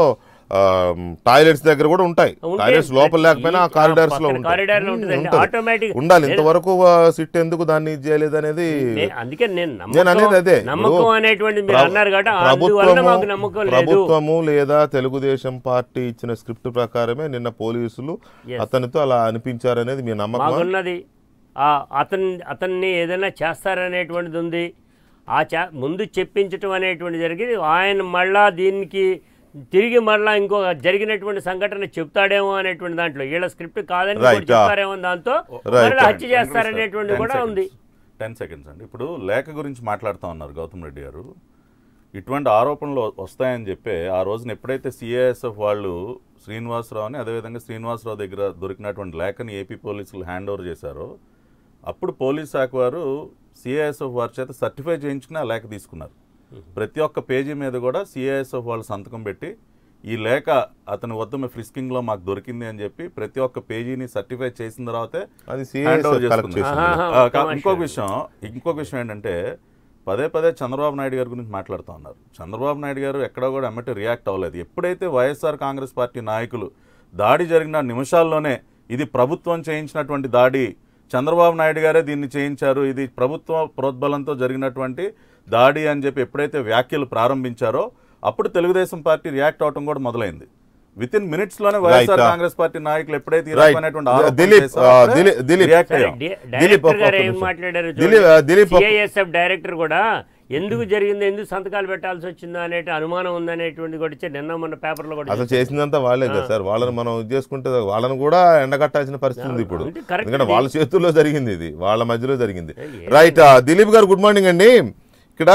టాయిలెట్స్ దగ్గర కూడా ఉంటాయి ఉంటాయి. టాయిలెట్స్ లోపల లేకపోయినా ఈ- కారిడార్స్ లో పక్కన ఉంటాయి corridor లో ఉమ్, ఉంటుందండి. ఉంటది. Automatic- ఉండాలి నేను- ఇంతవరకు సిట్ ఎందుకు దాన్ని ఇది చేయలేదు అనేది నే- అందుకే నేను నేను అనేది నమ్మకం అదే నమ్మకం ఇప్పుడు అనేటువంటి మీరు ప్ర- అన్నారు కాబట్టి అందువల్ల ప్రభుత్వము- మాకు నమ్మకం లేదు ప్రభుత్వము లేదా తెలుగుదేశం పార్టీ ఇచ్చిన స్క్రిప్ట్ ప్రకారమే నిన్న పోలీసులు Yes. అతనితో అలా అనిపించారనేది మీ నమ్మకం మాకున్నది ఆ అతన్ని అతన్ని ఏదైనా చేస్తారనేటువంటిది ఉంది ఆ చే ముందు చెప్పించటం అనేటువంటి జరిగింది ఆయన మళ్ళా దీనికి తిరిగి మళ్ళా ఇంకో జరిగినటువంటి సంఘటన చెప్తాడేమో అనేటువంటి దాంట్లో వీళ్ళ స్క్రిప్ట్ కాదని Right, ఇంకోటి చెప్తారేమో దాంతో Right, మళ్ళీ right. హత్య చేస్తారనేటువంటి కూడా ఉంది టెన్ సెకండ్స్ అండి ఇప్పుడు లేఖ గురించి మాట్లాడుతూ ఉన్నారు గౌతమ్ రెడ్డి గారు ఇటువంటి ఆరోపణలు వస్తాయని చెప్పి ఆ రోజున ఎప్పుడైతే సిఐఎస్ఎఫ్ వాళ్ళు శ్రీనివాసరావుని అదేవిధంగా శ్రీనివాసరావు దగ్గర దొరికినటువంటి లేఖని ఏపీ పోలీసులు హ్యాండ్ ఓవర్ చేశారో అప్పుడు పోలీస్ శాఖ వారు సిఐఎస్ఎఫ్ వారి చేత సర్టిఫై చేయించుకుని ఆ లేఖ తీసుకున్నారు ప్రతి ఒక్క పేజీ మీద కూడా సిఐఎస్ఎఫ్ వాళ్ళు సంతకం పెట్టి ఈ లేఖ అతని వద్ద మీ ఫ్రిస్కింగ్ లో మాకు దొరికింది అని చెప్పి ప్రతి ఒక్క పేజీని సర్టిఫై చేసిన తర్వాతే అది హ్యాండ్ ఓవర్ CISF కలెక్ట్ చేసుకుంది. చేసింది ఆహా, ఆ, ఒక్క కా- నిమిషం. ఇంకొక విషయం ఇంకొక విషయం ఏంటంటే పదే పదే చంద్రబాబు నాయుడు గారి గురించి మాట్లాడుతూ ఉన్నారు చంద్రబాబు నాయుడు గారు ఎక్కడా కూడా ఎమ్మటే రియాక్ట్ అవ్వలేదు ఎప్పుడైతే వైఎస్ఆర్ కాంగ్రెస్ పార్టీ నాయకులు దాడి జరిగిన నిమిషాల్లోనే ఇది ప్రభుత్వం చేయించినటువంటి దాడి చంద్రబాబు నాయుడు గారే దీన్ని చేయించారు ఇది ప్రభుత్వ ప్రోద్బలంతో జరిగినటువంటి దాడి అని చెప్పి ఎప్పుడైతే వ్యాఖ్యలు ప్రారంభించారో అప్పుడు తెలుగుదేశం పార్టీ రియాక్ట్ అవటం కూడా మొదలైంది విత్ ఇన్ మినిట్స్ లోనే వైఎస్ఆర్ Right. కాంగ్రెస్ పార్టీ నాయకులు ఎప్పుడైతే ఈ Right. రకమైనటువంటి ఆరోపణలు దిలీప్, చేశారో ఆ, అప్పుడే దిలీప్, దిలీప్. react సరే, అయ్యాం. డి- దిలీప్, డైరెక్టర్ ఒక్క గారు ఏం నిమిషం. మాట్లాడారు దిలీప్, ఆ, దిలీప్ ఒక్క- సిఐఎస్ఎఫ్ డైరెక్టర్ కూడా ఎందుకు జరిగింది ఎందుకు సంతకాలు పెట్టాల్సి వచ్చిందో అనే అనుమానం ఉందనేటువంటి కూడా ఇచ్చే నిన్న మొన్న పేపర్లో కూడా అసలు చేసిందంతా వాళ్ళే కదా సార్ వాళ్ళని మనం ఇది చేసుకుంటే వాళ్ళని కూడా ఎండగట్టాల్సిన పరిస్థితి ఉంది ఇప్పుడు అంటే correct ఎందుకంటే ఇది. వాళ్ళ చేతుల్లో జరిగింది ఇది వాళ్ళ మధ్యలో జరిగింది ఏ- రైట్ దిలీప్ గారు గుడ్ మార్నింగ్ అండి ఇక్కడ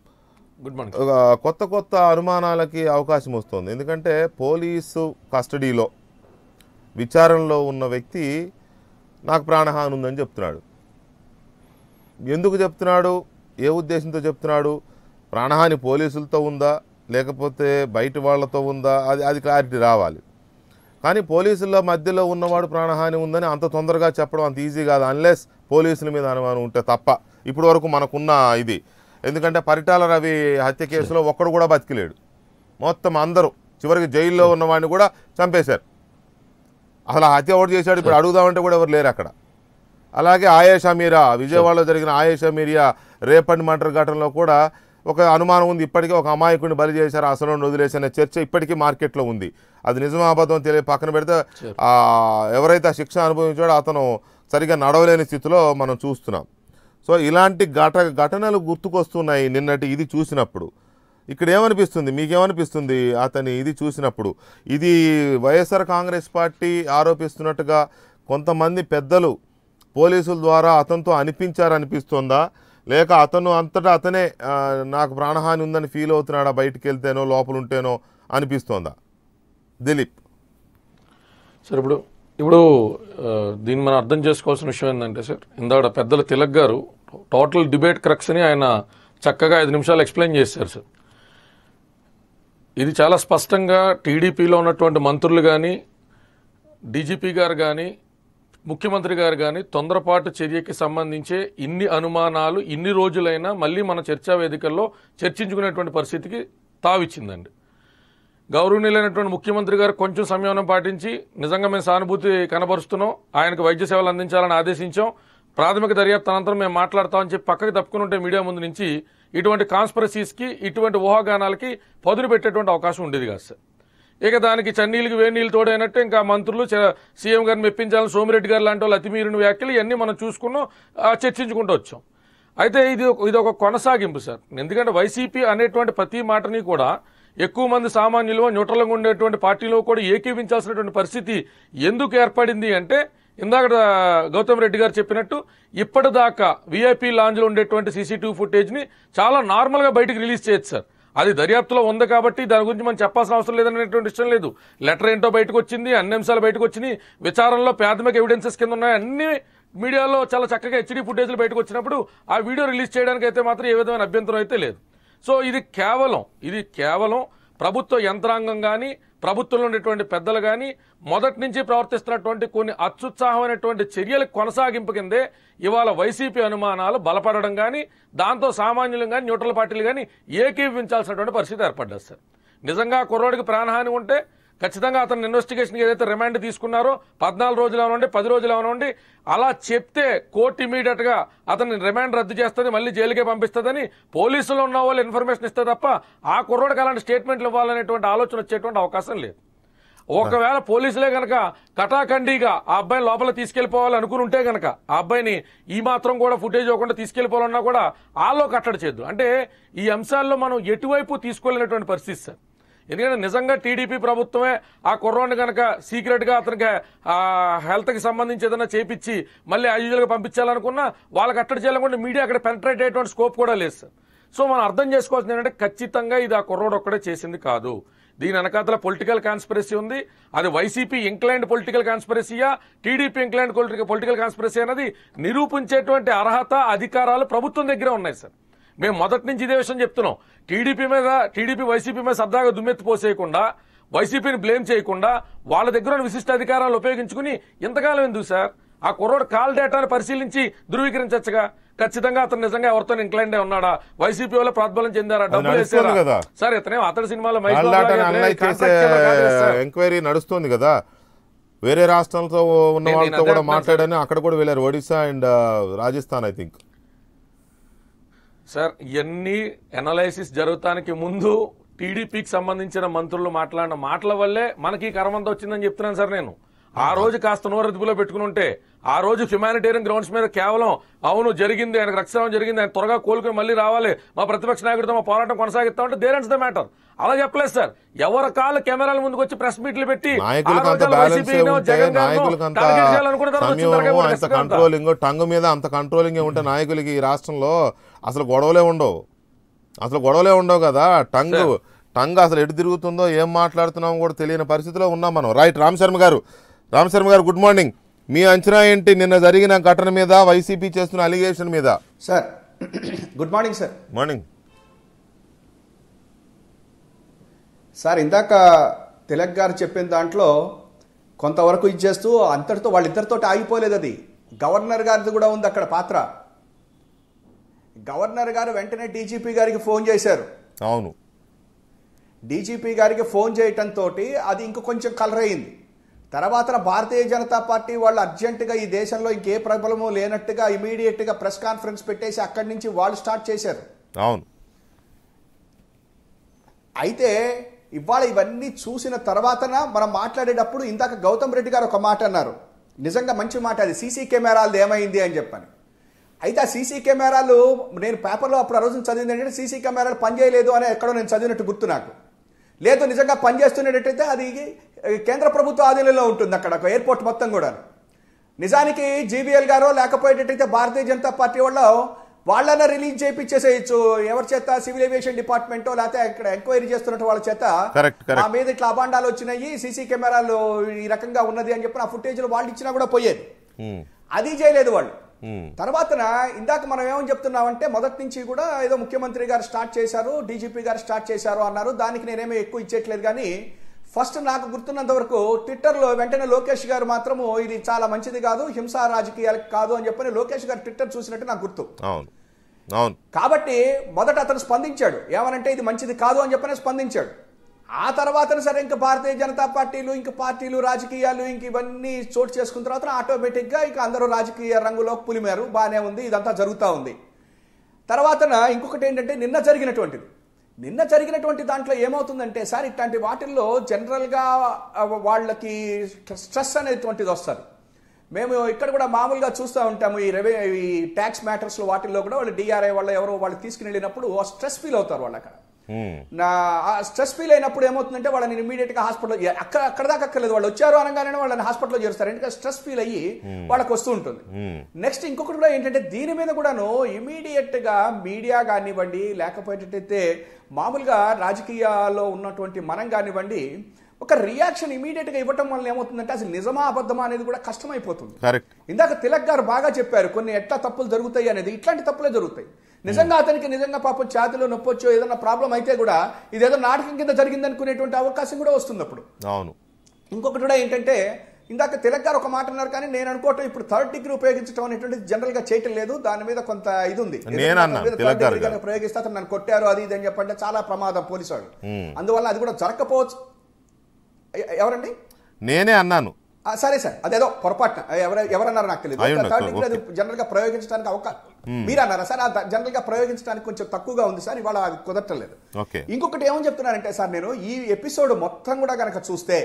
గుడ్ మార్నింగ్ ఒక కొత్త కొత్త అనుమానాలకి అవకాశం వస్తుంది ఎందుకంటే పోలీసు కస్టడీలో విచారణలో ఉన్న వ్యక్తి నాకు ప్రాణహాని ఉందని చెప్తున్నాడు ఎందుకు చెప్తున్నాడు ఏ ఉద్దేశంతో చెప్తున్నాడు ప్రాణహాని పోలీసులతో ఉందా లేకపోతే బయట వాళ్ళతో ఉందా అది అది క్లారిటీ రావాలి కానీ పోలీసుల మధ్యలో ఉన్నవాడు ప్రాణహాని ఉందని అంత తొందరగా చెప్పడం అంత ఈజీ కాదు అన్లెస్ పోలీసుల మీద అనుమానం ఉంటే తప్ప ఇప్పటి వరకు మనకున్న ఇది ఎందుకంటే పరిటాల రవి హత్య కేసులో ఒక్కడు కూడా బతికిలేడు మొత్తం అందరూ చివరికి జైల్లో ఉన్నవాడిని కూడా చంపేశారు అసలు ఆ హత్య ఎవరు చేశాడు ఇప్పుడు అడుగుదామంటే కూడా ఎవరు లేరు అక్కడ అలాగే ఆయేషా మీరా విజయవాడలో జరిగిన ఆయేషా మీరియా రేపటి మర్డర్ ఘటనలో కూడా ఒక అనుమానం ఉంది ఇప్పటికీ ఒక అమాయకుడిని బలి చేశారు అసలు వదిలేసిన చర్చ ఇప్పటికీ మార్కెట్లో ఉంది అది నిజమా అబద్ధం తెలియ పక్కన పెడితే ఆ, ఎవరైతే ఆ శిక్ష అనుభవించాడో అతను సరిగా నడవలేని స్థితిలో మనం చూస్తున్నాం సో ఇలాంటి ఘట ఘటనలు గుర్తుకొస్తున్నాయి నిన్నటి ఇది చూసినప్పుడు ఇక్కడ ఏమనిపిస్తుంది మీకేమనిపిస్తుంది అతని ఇది చూసినప్పుడు ఇది వైఎస్ఆర్ కాంగ్రెస్ పార్టీ ఆరోపిస్తున్నట్టుగా కొంతమంది పెద్దలు పోలీసుల ద్వారా అతనితో అనిపించారనిపిస్తుందా లేక అతను అంతటా అతనే ఆ, నాకు ప్రాణహాని ఉందని ఫీల్ అవుతున్నాడా బయటికి వెళ్తేనో లోపల ఉంటేనో అనిపిస్తోందా దిలీప్ సార్ ఇప్పుడు ఇప్పుడు ఆ, దీన్ని మనం అర్థం చేసుకోవాల్సిన విషయం ఏంటంటే సార్ ఇందాక పెద్దల తిలక్ గారు టోటల్ డిబేట్ క్రక్స్ అని ఆయన చక్కగా ఐదు నిమిషాలు ఎక్స్ప్లెయిన్ చేశారు సార్ ఇది చాలా స్పష్టంగా టీడీపీలో ఉన్నటువంటి మంత్రులు కానీ డీజీపీ గారు కానీ ముఖ్యమంత్రి గారు కానీ తొందరపాటు చర్యకి సంబంధించే ఇన్ని అనుమానాలు ఇన్ని రోజులైనా మళ్ళీ మన చర్చా వేదికల్లో చర్చించుకునేటువంటి పరిస్థితికి తావిచ్చిందండి గౌరవనీయులైనటువంటి ముఖ్యమంత్రి గారు కొంచెం సంయమనం పాటించి నిజంగా మేము సానుభూతి కనబరుస్తున్నాం ఆయనకు వైద్య సేవలు అందించాలని ఆదేశించాం ప్రాథమిక దర్యాప్తు అనంతరం మేము మాట్లాడతామని చెప్పి పక్కకి తప్పుకుని ఉంటే మీడియా ముందు నుంచి ఇటువంటి కాన్స్పరసీస్కి ఇటువంటి ఊహాగానాలకి పదును పెట్టేటువంటి అవకాశం ఉండేది కాదు సార్ ఇక దానికి చన్నీళ్ళకి వేణీళ్ళు తోడైనట్టు ఇంకా మంత్రులు చ- సీఎం గారిని మెప్పించాలని సోమిరెడ్డి గారు లాంటి వాళ్ళు అతిమీరిన వ్యాఖ్యలు ఇవన్నీ మనం చూసుకున్నాం ఆ, చర్చించుకుంటూ వచ్చాం అయితే ఇది ఒక- ఇది ఒక కొనసాగింపు సార్ ఎందుకంటే వైసీపీ అనేటువంటి ప్రతి మాటని కూడా ఎక్కువ మంది సామాన్యులు న్యూట్రల్గా ఉండేటువంటి పార్టీలో కూడా ఏకీవించాల్సినటువంటి పరిస్థితి ఎందుకు ఏర్పడింది అంటే ఇందాక ఆ, గౌతమ్ రెడ్డి గారు చెప్పినట్టు ఇప్పటిదాకా వీఐపీ లాంజ్లో ఉండేటువంటి సీసీటీవీ ఫుటేజ్ని చాలా నార్మల్గా బయటికి రిలీజ్ చేయొచ్చు సార్ అది దర్యాప్తులో ఉంది కాబట్టి దాని గురించి మనం చెప్పాల్సిన అవసరం లేదనేటువంటి విషయం లేదు లెటర్ ఏంటో బయటకు వచ్చింది అన్ని అంశాలు బయటకు వచ్చినాయి విచారణలో ప్రాథమిక ఎవిడెన్సెస్ కింద ఉన్నాయి అన్ని మీడియాలో చాలా చక్కగా హెచ్డీ ఫుటేజ్లు బయటకు వచ్చినప్పుడు ఆ వీడియో రిలీజ్ చేయడానికి అయితే మాత్రం ఏ విధమైన అభ్యంతరం అయితే లేదు సో ఇది కేవలం ఇది కేవలం ప్రభుత్వ యంత్రాంగం కానీ ప్రభుత్వంలో ఉన్నటువంటి పెద్దలు కానీ మొదటి నుంచి ప్రవర్తిస్తున్నటువంటి కొన్ని అత్యుత్సాహమైనటువంటి చర్యల కొనసాగింపు కిందే ఇవాళ వైసీపీ అనుమానాలు బలపడడం కానీ దాంతో సామాన్యులు కానీ న్యూట్రల్ పార్టీలు కానీ ఏకీవించాల్సినటువంటి పరిస్థితి ఏర్పడ్డది సార్ నిజంగా ఆ కుర్రోడికి ప్రాణహాని ఉంటే ఖచ్చితంగా అతను ఇన్వెస్టిగేషన్ ఏదైతే రిమాండ్ తీసుకున్నారో పద్నాలుగు రోజులు అవనండి పది రోజులు అవనండి అలా చెప్తే కోర్టు ఇమీడియట్ గా అతన్ని రిమాండ్ రద్దు చేస్తుంది మళ్ళీ జైలుకే పంపిస్తుందని పోలీసులు ఉన్న వాళ్ళు ఇన్ఫర్మేషన్ ఇస్తే తప్ప ఆ కుర్రోడికి అలాంటి స్టేట్మెంట్లు ఇవ్వాలనేటువంటి ఆలోచన వచ్చేటువంటి అవకాశం లేదు ఒకవేళ పోలీసులే గనక కటాఖండిగా ఆ అబ్బాయిని లోపల తీసుకెళ్లిపోవాలి అనుకుని ఉంటే గనక ఆ అబ్బాయిని ఈ మాత్రం కూడా ఫుటేజ్ ఇవ్వకుండా తీసుకెళ్లిపోవాలన్నా కూడా ఆలో కట్టడి చేయద్దు అంటే ఈ అంశాల్లో మనం ఎటువైపు తీసుకోలేనటువంటి పరిస్థితి సార్ ఎందుకంటే నిజంగా టీడీపీ ప్రభుత్వమే ఆ కుర్రోడిని కనుక సీక్రెట్ గా అతనికి ఆ హెల్త్ కి సంబంధించి ఏదైనా చేపించి మళ్ళీ యాజువల్ గా పంపించాలనుకున్నా వాళ్ళకి అట్టడి చేయాలనుకుంటే మీడియా అక్కడ పెనట్రేట్ అయ్యేటువంటి స్కోప్ కూడా లేదు సార్ సో మనం అర్థం చేసుకోవాల్సింది ఏంటంటే ఖచ్చితంగా ఇది ఆ కుర్రోడు ఒక్కడే చేసింది కాదు దీని వెనకాతల పొలిటికల్ కాన్స్పిరసీ ఉంది అది వైసీపీ ఇంక్లైండ్ పొలిటికల్ కాన్స్పిరసీయా టీడీపీ ఇంక్లైండ్ పొలిటికల్ కాన్స్పిరసీ అనేది నిరూపించేటువంటి అర్హత అధికారాలు ప్రభుత్వం దగ్గరే ఉన్నాయి సార్ మేము మొదటి నుంచి ఇదే విషయం చెప్తున్నాం టీడీపీ మీద టీడీపీ వైసీపీ మీద సరదాగా దుమ్మెత్తి పోసేయకుండా వైసీపీని బ్లేమ్ చేయకుండా వాళ్ళ దగ్గర ఉన్న విశిష్ట అధికారాలు ఉపయోగించుకుని ఇంతకాలం ఎందుకు సార్ ఆ కుర్రోడు కాల్ డేటాను పరిశీలించి ధృవీకరించచ్చుగా ఖచ్చితంగా అతను నిజంగా ఎవరితో ఇంక్లైండ్ ఉన్నాడా వైసీపీ వల్ల ప్రాద్బలం చెందారా డబ్బులు నడుస్తుంది వేసారా కదా. సార్ ఇతనే అతడి సినిమాలో మైక్ కాళ్ళాటని అనలైజ్ చేసే ఎంక్వైరీ నడుస్తుంది కదా వేరే రాష్ట్రాలతో ఉన్న నేను వాళ్ళతో అదే కూడా అంటున్నాను మాట్లాడాను అక్కడ కూడా వెళ్ళారు Odisha and Rajasthan I think sir ఇవన్నీ ఎనలైసిస్ జరుగుతానికి ముందు టీడీపీకి సంబంధించిన మంత్రులు మాట్లాడిన మాటల వల్లే మనకి ఈ కరమంతా వచ్చిందని చెప్తున్నాను సార్ నేను ఆ రోజు కాస్త నోరెదుపులో పెట్టుకుని ఉంటే ఆ రోజు హ్యుమానిటేరియన్ గ్రౌండ్స్ మీద కేవలం అవును జరిగింది ఆయనకు రక్తస్రావం జరిగింది ఆయన త్వరగా కోలుకుని మళ్ళీ రావాలి మా ప్రతిపక్ష నాయకుడితో మా పోరాటం కొనసాగిస్తామంటే దేర్ ద మ్యాటర్ అలా చెప్పలేదు సార్ ఎవరి కాళ్ళు కెమెరాల ముందుకు వచ్చి ప్రెస్ మీట్లు పెట్టి నాయకులకు ఆ అంత రోజుల్లో బ్యాలెన్స్ వైసీపీనో, ఉంటే జగన్ గారినో నాయకులకు అంత target చేయాలనుకున్న తర్వాత వచ్చిన సమయము తర్వాత అంత కూడా కంట్రోలింగ్ టంగ్ మీద అంత కంట్రోలింగ్ ఉంటే నాయకులకి ఈ రాష్ట్రంలో అసలు గొడవలే ఉండవు అసలు గొడవలే ఉండవు కదా టంగ్ టంగ్ అసలు ఎటు తిరుగుతుందో ఏం మాట్లాడుతున్నామో కూడా తెలియని పరిస్థితిలో ఉన్నాం మనం రైట్ రామ్ శర్మ గారు రామ్ శర్మ గారు గుడ్ మార్నింగ్ మీ అంచనా ఏంటి నిన్న జరిగిన ఘటన మీద వైసీపీ చేస్తున్న అలిగేషన్ మీద sir good morning sir morning sir ఇందాక తిలక్ గారు చెప్పిన దాంట్లో కొంతవరకు ఇచ్చేస్తూ అంతటితో వాళ్ళిద్దరితో ఆగిపోలేదు అది గవర్నర్ గారిది కూడా ఉంది అక్కడ పాత్ర గవర్నర్ గారు వెంటనే డీజీపీ గారికి ఫోన్ చేశారు అవును డీజీపీ గారికి ఫోన్ చేయటంతో అది ఇంక కొంచెం కలర్ అయింది తర్వాత భారతీయ జనతా పార్టీ వాళ్ళు అర్జెంటుగా ఈ దేశంలో ఇంకే ప్రబలము లేనట్టుగా ఇమీడియట్గా ప్రెస్ కాన్ఫరెన్స్ పెట్టేసి అక్కడి నుంచి వాళ్ళు స్టార్ట్ చేశారు అవును అయితే ఇవాళ ఇవన్నీ చూసిన తర్వాతన మనం మాట్లాడేటప్పుడు ఇందాక గౌతమ్ రెడ్డి గారు ఒక మాట అన్నారు నిజంగా మంచి మాట అది సీసీ కెమెరాలు ఏమైంది అని చెప్పని అయితే ఆ సీసీ కెమెరాలు నేను పేపర్లో అప్పుడు ఆ రోజు చదివింది ఏంటంటే సీసీ కెమెరాలు పనిచేయలేదు అని ఎక్కడో నేను చదివినట్టు గుర్తు నాకు లేదు నిజంగా పనిచేస్తున్నట్టయితే అది కేంద్ర ప్రభుత్వ ఆధీనంలో ఉంటుంది అక్కడ ఒక ఎయిర్పోర్ట్ మొత్తం కూడా నిజానికి జీవీఎల్ గారో లేకపోయేటట్టయితే భారతీయ జనతా పార్టీ వాళ్ళు వాళ్ళన్నా రిలీజ్ చేయించేసేయచ్చు ఎవరి చేత సివిల్ ఏవియేషన్ డిపార్ట్మెంటో లేకపోతే ఇక్కడ ఎంక్వైరీ చేస్తున్నట్టు వాళ్ళ చేత Correct, correct. మా మీద ఇట్లా అబాండాలు వచ్చినాయి సీసీ కెమెరాలు ఈ రకంగా ఉన్నది అని చెప్పి ఆ ఫుటేజ్ వాళ్ళు ఇచ్చినా కూడా పోయేది ఉమ్, అది చేయలేదు వాళ్ళు ఉమ్, తర్వాతన ఇందాక మనం ఏమని చెప్తున్నామంటే మొదటి నుంచి కూడా ఏదో ముఖ్యమంత్రి గారు స్టార్ట్ చేశారు డీజీపీ గారు స్టార్ట్ చేశారు అన్నారు దానికి నేనేమీ ఎక్కువ ఇచ్చేయట్లేదు కానీ ఫస్ట్ నాకు గుర్తున్నంత వరకు ట్విట్టర్లో వెంటనే లోకేష్ గారు మాత్రము ఇది చాలా మంచిది కాదు హింసా రాజకీయాలకు కాదు అని చెప్పని లోకేష్ గారు ట్విట్టర్ చూసినట్టు నాకు గుర్తు అవును అవును కాబట్టి మొదట అతను స్పందించాడు ఏమనంటే ఇది మంచిది కాదు అని చెప్పని స్పందించాడు ఆ తర్వాత సరే ఇంకా భారతీయ జనతా పార్టీలు ఇంక పార్టీలు రాజకీయాలు ఇంక ఇవన్నీ చోటు చేసుకున్న తర్వాత ఆటోమేటిక్ గా ఇక అందరూ రాజకీయ రంగులోకి పులిమారు బాగానే ఉంది ఇదంతా జరుగుతూ ఉంది తర్వాతన ఇంకొకటి ఏంటంటే నిన్న జరిగినటువంటిది నిన్న జరిగినటువంటి దాంట్లో ఏమవుతుందంటే సార్ ఇట్లాంటి వాటిల్లో జనరల్గా ఆ, వాళ్ళకి స్ట్రెస్ అనేటువంటిది వస్తుంది మేము ఇక్కడ కూడా మామూలుగా చూస్తూ ఉంటాము ఈ రెవె ఈ ట్యాక్స్ మ్యాటర్స్లో వాటిల్లో కూడా వాళ్ళు డిఆర్ఐ వాళ్ళు ఎవరో వాళ్ళు తీసుకుని వెళ్ళినప్పుడు స్ట్రెస్ ఫీల్ అవుతారు వాళ్ళు అక్కడ Hmm. నా స్ట్రెస్ ఫీల్ అయినప్పుడు ఏమవుతుందంటే వాళ్ళని ఇమీడియట్ గా హాస్పిటల్ అక్కడ అక్కడ దాకా అక్కర్లేదు వాళ్ళు వచ్చారు అనగానే వాళ్ళని హాస్పిటల్లో చేరుస్తారు ఎందుకంటే స్ట్రెస్ ఫీల్ అయ్యి వాళ్ళకి వస్తూ ఉంటుంది నెక్స్ట్ ఇంకొకటి కూడా ఏంటంటే దీని మీద కూడాను ఇమీడియట్ గా మీడియా కానివ్వండి లేకపోయేటట్టయితే మామూలుగా రాజకీయాల్లో ఉన్నటువంటి మనం కానివ్వండి ఒక రియాక్షన్ ఇమీడియట్ గా ఇవ్వటం వల్ల ఏమవుతుందంటే అసలు నిజమా అబద్ధమా అనేది కూడా కష్టమైపోతుంది కరెక్ట్ ఇందాక తిలక్ గారు బాగా చెప్పారు కొన్ని ఎట్లా తప్పులు జరుగుతాయి అనేది ఇట్లాంటి తప్పులే జరుగుతాయి నిజంగా అతనికి నిజంగా పాపం ఛాతిలో నొప్పొచ్చో ఏదైనా ప్రాబ్లం అయితే కూడా ఇదేదో నాటకం కింద జరిగింది అనుకునేటువంటి అవకాశం కూడా వస్తుంది అప్పుడు అవును ఇంకొకటి కూడా ఏంటంటే ఇందాక తిలక్ గారు ఒక మాట అన్నారు కానీ నేను అనుకోవటం ఇప్పుడు థర్డ్ డిగ్రీ ఉపయోగించడం అనేటువంటిది జనరల్ గా చేయటం లేదు దాని మీద కొంత ఇది ఉంది నేను ఏదైనా అన్నా, దాని మీద తిలక్ third గారు degree కనుక ప్రయోగిస్తే అతను నన్ను కొట్టారు అది ఇది అని చెప్పంటే చాలా ప్రమాదం పోలీసు వాళ్ళు అందువల్ల అది కూడా జరగకపోవచ్చు ఎ- ఎవరండి నేనే అన్నాను ఆ, సరే సార్ అదేదో పొరపాటున ఎవరు ఎవరన్నారు నాకు తెలియదు అయి ఉండొచ్చు, థర్డ్ డిగ్రీ అది జనరల్ గా ప్రయోగించడానికి అవకాశం మీరు అన్నారా సార్ ఆ జనరల్ గా ప్రయోగించడానికి కొంచెం తక్కువగా ఉంది సార్ ఇవాళ అది కుదరట్లేదు ఓకే ఇంకొకటి ఏమని చెప్తున్నానంటే సార్ నేను ఈ ఎపిసోడ్ మొత్తం కూడా గనక చూస్తే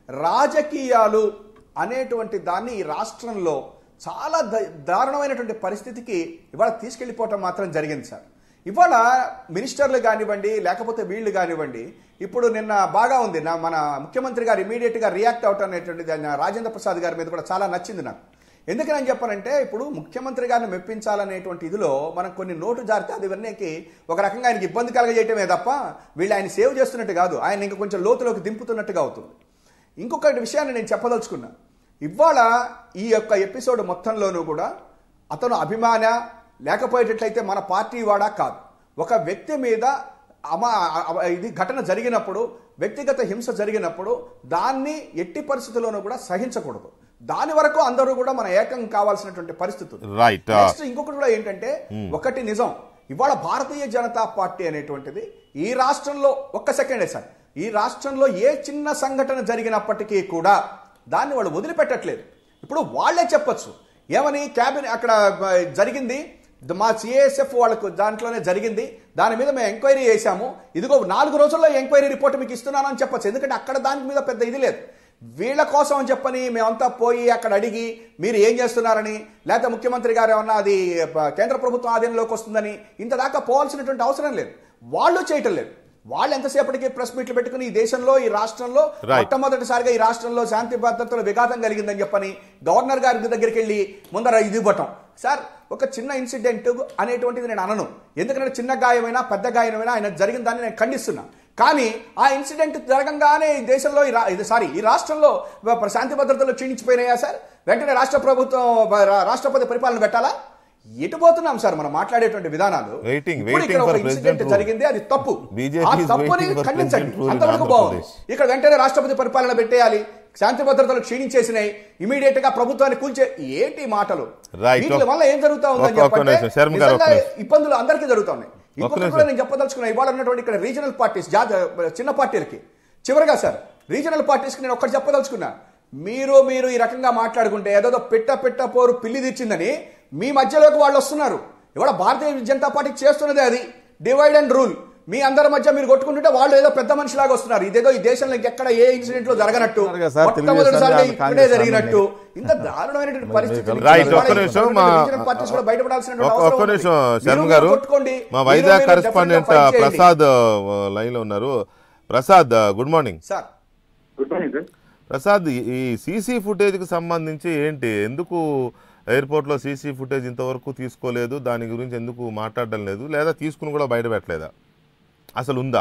రాజకీయాలు అనేటువంటి దాన్ని ఈ రాష్ట్రంలో చాలా ద- దారుణమైనటువంటి పరిస్థితికి ఇవాళ తీసుకెళ్లిపోవటం మాత్రం జరిగింది సార్ ఇవాళ మినిస్టర్లు కానివ్వండి లేకపోతే వీళ్ళు కానివ్వండి ఇప్పుడు నిన్న బాగా ఉంది నా మన ముఖ్యమంత్రి గారు ఇమీడియట్ గా రియాక్ట్ అవటం అనేటువంటిది ఆయన రాజేంద్ర ప్రసాద్ గారి మీద కూడా చాలా నచ్చింది నాకు ఎందుకని అని చెప్పానంటే ఇప్పుడు ముఖ్యమంత్రి గారిని మెప్పించాలనేటువంటి ఇదిలో మనం కొన్ని నోటు జారితే అది వినడానికి ఒక రకంగా ఆయనకి ఇబ్బంది కలగజేయటమే తప్ప వీళ్ళు ఆయన సేవ్ చేస్తున్నట్టు కాదు ఆయన ఇంకా కొంచెం లోతులోకి దింపుతున్నట్టుగా అవుతుంది ఇంకొక విషయాన్ని నేను చెప్పదలుచుకున్నా ఇవాళ ఈ యొక్క ఎపిసోడ్ మొత్తంలోనూ కూడా అతను అభిమాన లేకపోయేటట్లయితే మన పార్టీ వాడా కాదు ఒక వ్యక్తి మీద అమా అ- ఇది ఘటన జరిగినప్పుడు వ్యక్తిగత హింస జరిగినప్పుడు దాన్ని ఎట్టి పరిస్థితుల్లోనూ కూడా సహించకూడదు దాని వరకు అందరూ కూడా మన ఏకం కావాల్సినటువంటి పరిస్థితి ఉంది. Right. నెక్స్ట్ ఇంకొకటి కూడా ఏంటంటే ఒకటి నిజం ఇవాళ భారతీయ జనతా పార్టీ అనేటువంటిది ఈ రాష్ట్రంలో ఒక్క సెకండే సార్ ఈ రాష్ట్రంలో ఏ చిన్న సంఘటన జరిగినప్పటికీ కూడా దాన్ని వాళ్ళు వదిలిపెట్టట్లేదు ఇప్పుడు వాళ్ళే చెప్పొచ్చు ఏమని క్యాబినెట్ అక్కడ ఆ, జరిగింది ద- మా సిఏఎస్ఎఫ్ వాళ్ళకు దాంట్లోనే జరిగింది దాని మీద మేము ఎంక్వైరీ చేశాము ఇదిగో నాలుగు రోజుల్లో ఎంక్వైరీ రిపోర్ట్ మీకు ఇస్తున్నాను అని చెప్పొచ్చు ఎందుకంటే అక్కడ దాని మీద పెద్ద ఇది లేదు వీళ్ళ కోసం అని చెప్పని మేమంతా పోయి అక్కడ అడిగి మీరు ఏం చేస్తున్నారని లేకపోతే ముఖ్యమంత్రి గారు ఏమన్నా అది ప- కేంద్ర ప్రభుత్వం ఆధీనంలోకి వస్తుందని ఇంత దాకా పోవాల్సినటువంటి అవసరం లేదు వాళ్ళు చేయటం లేదు వాళ్ళు ఎంతసేపటికి ప్రెస్ మీట్లు పెట్టుకుని ఈ దేశంలో ఈ రాష్ట్రంలో Right. మొట్టమొదటిసారిగా ఈ రాష్ట్రంలో శాంతి భద్రతల విఘాతం కలిగిందని చెప్పని గవర్నర్ గారి దగ్గరికి వెళ్ళి ముందర ఇది ఇవ్వటం సార్ ఒక చిన్న ఇన్సిడెంట్ అనేటువంటిది నేను అనను ఎందుకంటే చిన్న గాయమైనా పెద్ద గాయమైనా ఆయన జరిగిన దాన్ని నేను ఖండిస్తున్నా కానీ ఆ ఇన్సిడెంట్ జరగంగానే ఈ దేశంలో ఈ రా- ఇది సారీ ఈ రాష్ట్రంలో వ- శాంతి భద్రతలు క్షీణించిపోయినాయా సార్ వెంటనే రాష్ట్ర ప్రభుత్వం రా- రాష్ట్రపతి పరిపాలన పెట్టాలా ఎటు పోతున్నాం సార్ మనం మాట్లాడేటువంటి విధానాలు Waiting, ఇప్పుడు ఇక్కడ waiting ఒక for ఇన్సిడెంట్ president rule. జరిగింది అది తప్పు BJP ఆ is తప్పుని waiting for ఖండించండి president rule in అంతవరకు Andhra బాగుంది Pradesh. ఇక్కడ వెంటనే రాష్ట్రపతి పరిపాలన పెట్టేయాలి శాంతి భద్రతలు క్షీణించేసినాయి ఇమీడియట్ గా ప్రభుత్వాన్ని కూల్చే ఏంటి మాటలు Right. వీటి వల్ల ఏం జరుగుతా ఉందని ఒక్క- ఒక్క చెప్పంటే నిమిషం. శర్మ గారు, నిజంగా ఒక్క నిమిషం. ఇబ్బందులు అందరికీ జరుగుతున్నాయి ఇంకొకటి నిమిషం. కూడా నేను చెప్పదలుచుకున్నా ఇవాళ ఉన్నటువంటి ఇక్కడ రీజనల్ పార్టీస్ జాత చిన్న పార్టీలకి చివరిగా సార్ రీజనల్ పార్టీస్కి నేను ఒక్కటి చెప్పదలుచుకున్నా మీరు మీరు ఈ రకంగా మాట్లాడుకుంటే ఏదో పిట్ట పిట్ట పోరు పిల్లి తెచ్చిందని మీ మధ్యలోకి వాళ్ళు వస్తున్నారు ఇవాళ భారతీయ జనతా పార్టీ చేస్తున్నదే అది డివైడ్ అండ్ రూల్ మీ అందరి మధ్య మీరు కొట్టుకుంటుంటే వాళ్ళు ఏదో పెద్ద మనిషిలాగా వస్తున్నారు ఇదేదో ఈ దేశంలో ఎక్కడ ఏ ఇన్సిడెంట్ లో జరగనట్టు ఉన్నారుగా సార్, మొట్టమొదటిసారిగా తెలుగుదేశం ఇక్కడే కాంగ్రెస్ జరిగినట్టు ఇంత దారుణమైనటువంటి పరిస్థితి Right, ఒక్క నిమిషం మా పార్టీస్ కూడా బయటపడాల్సినటువంటి ఒక్క- అవసరం ఒక్క ఉంది. నిమిషం మీరు శర్మ మీరు గారు కొట్టుకోండి. మా మీరు వైజాగ్ మీరు కరెస్పాండెంట్ definitely fight చేయండి. ప్రసాద్ లైన్ లో ఉన్నారు Prasad good morning sir good morning sir Prasad ఈ- ఈ సీసీ ఫుటేజ్కి సంబంధించి ఏంటి ఎందుకు ఎయిర్పోర్ట్లో సీసీ ఫుటేజ్ ఇంతవరకు తీసుకోలేదు దాని గురించి ఎందుకు మాట్లాడడం లేదు లేదా తీసుకుని కూడా బయట పెట్టలేదా అసలు ఉందా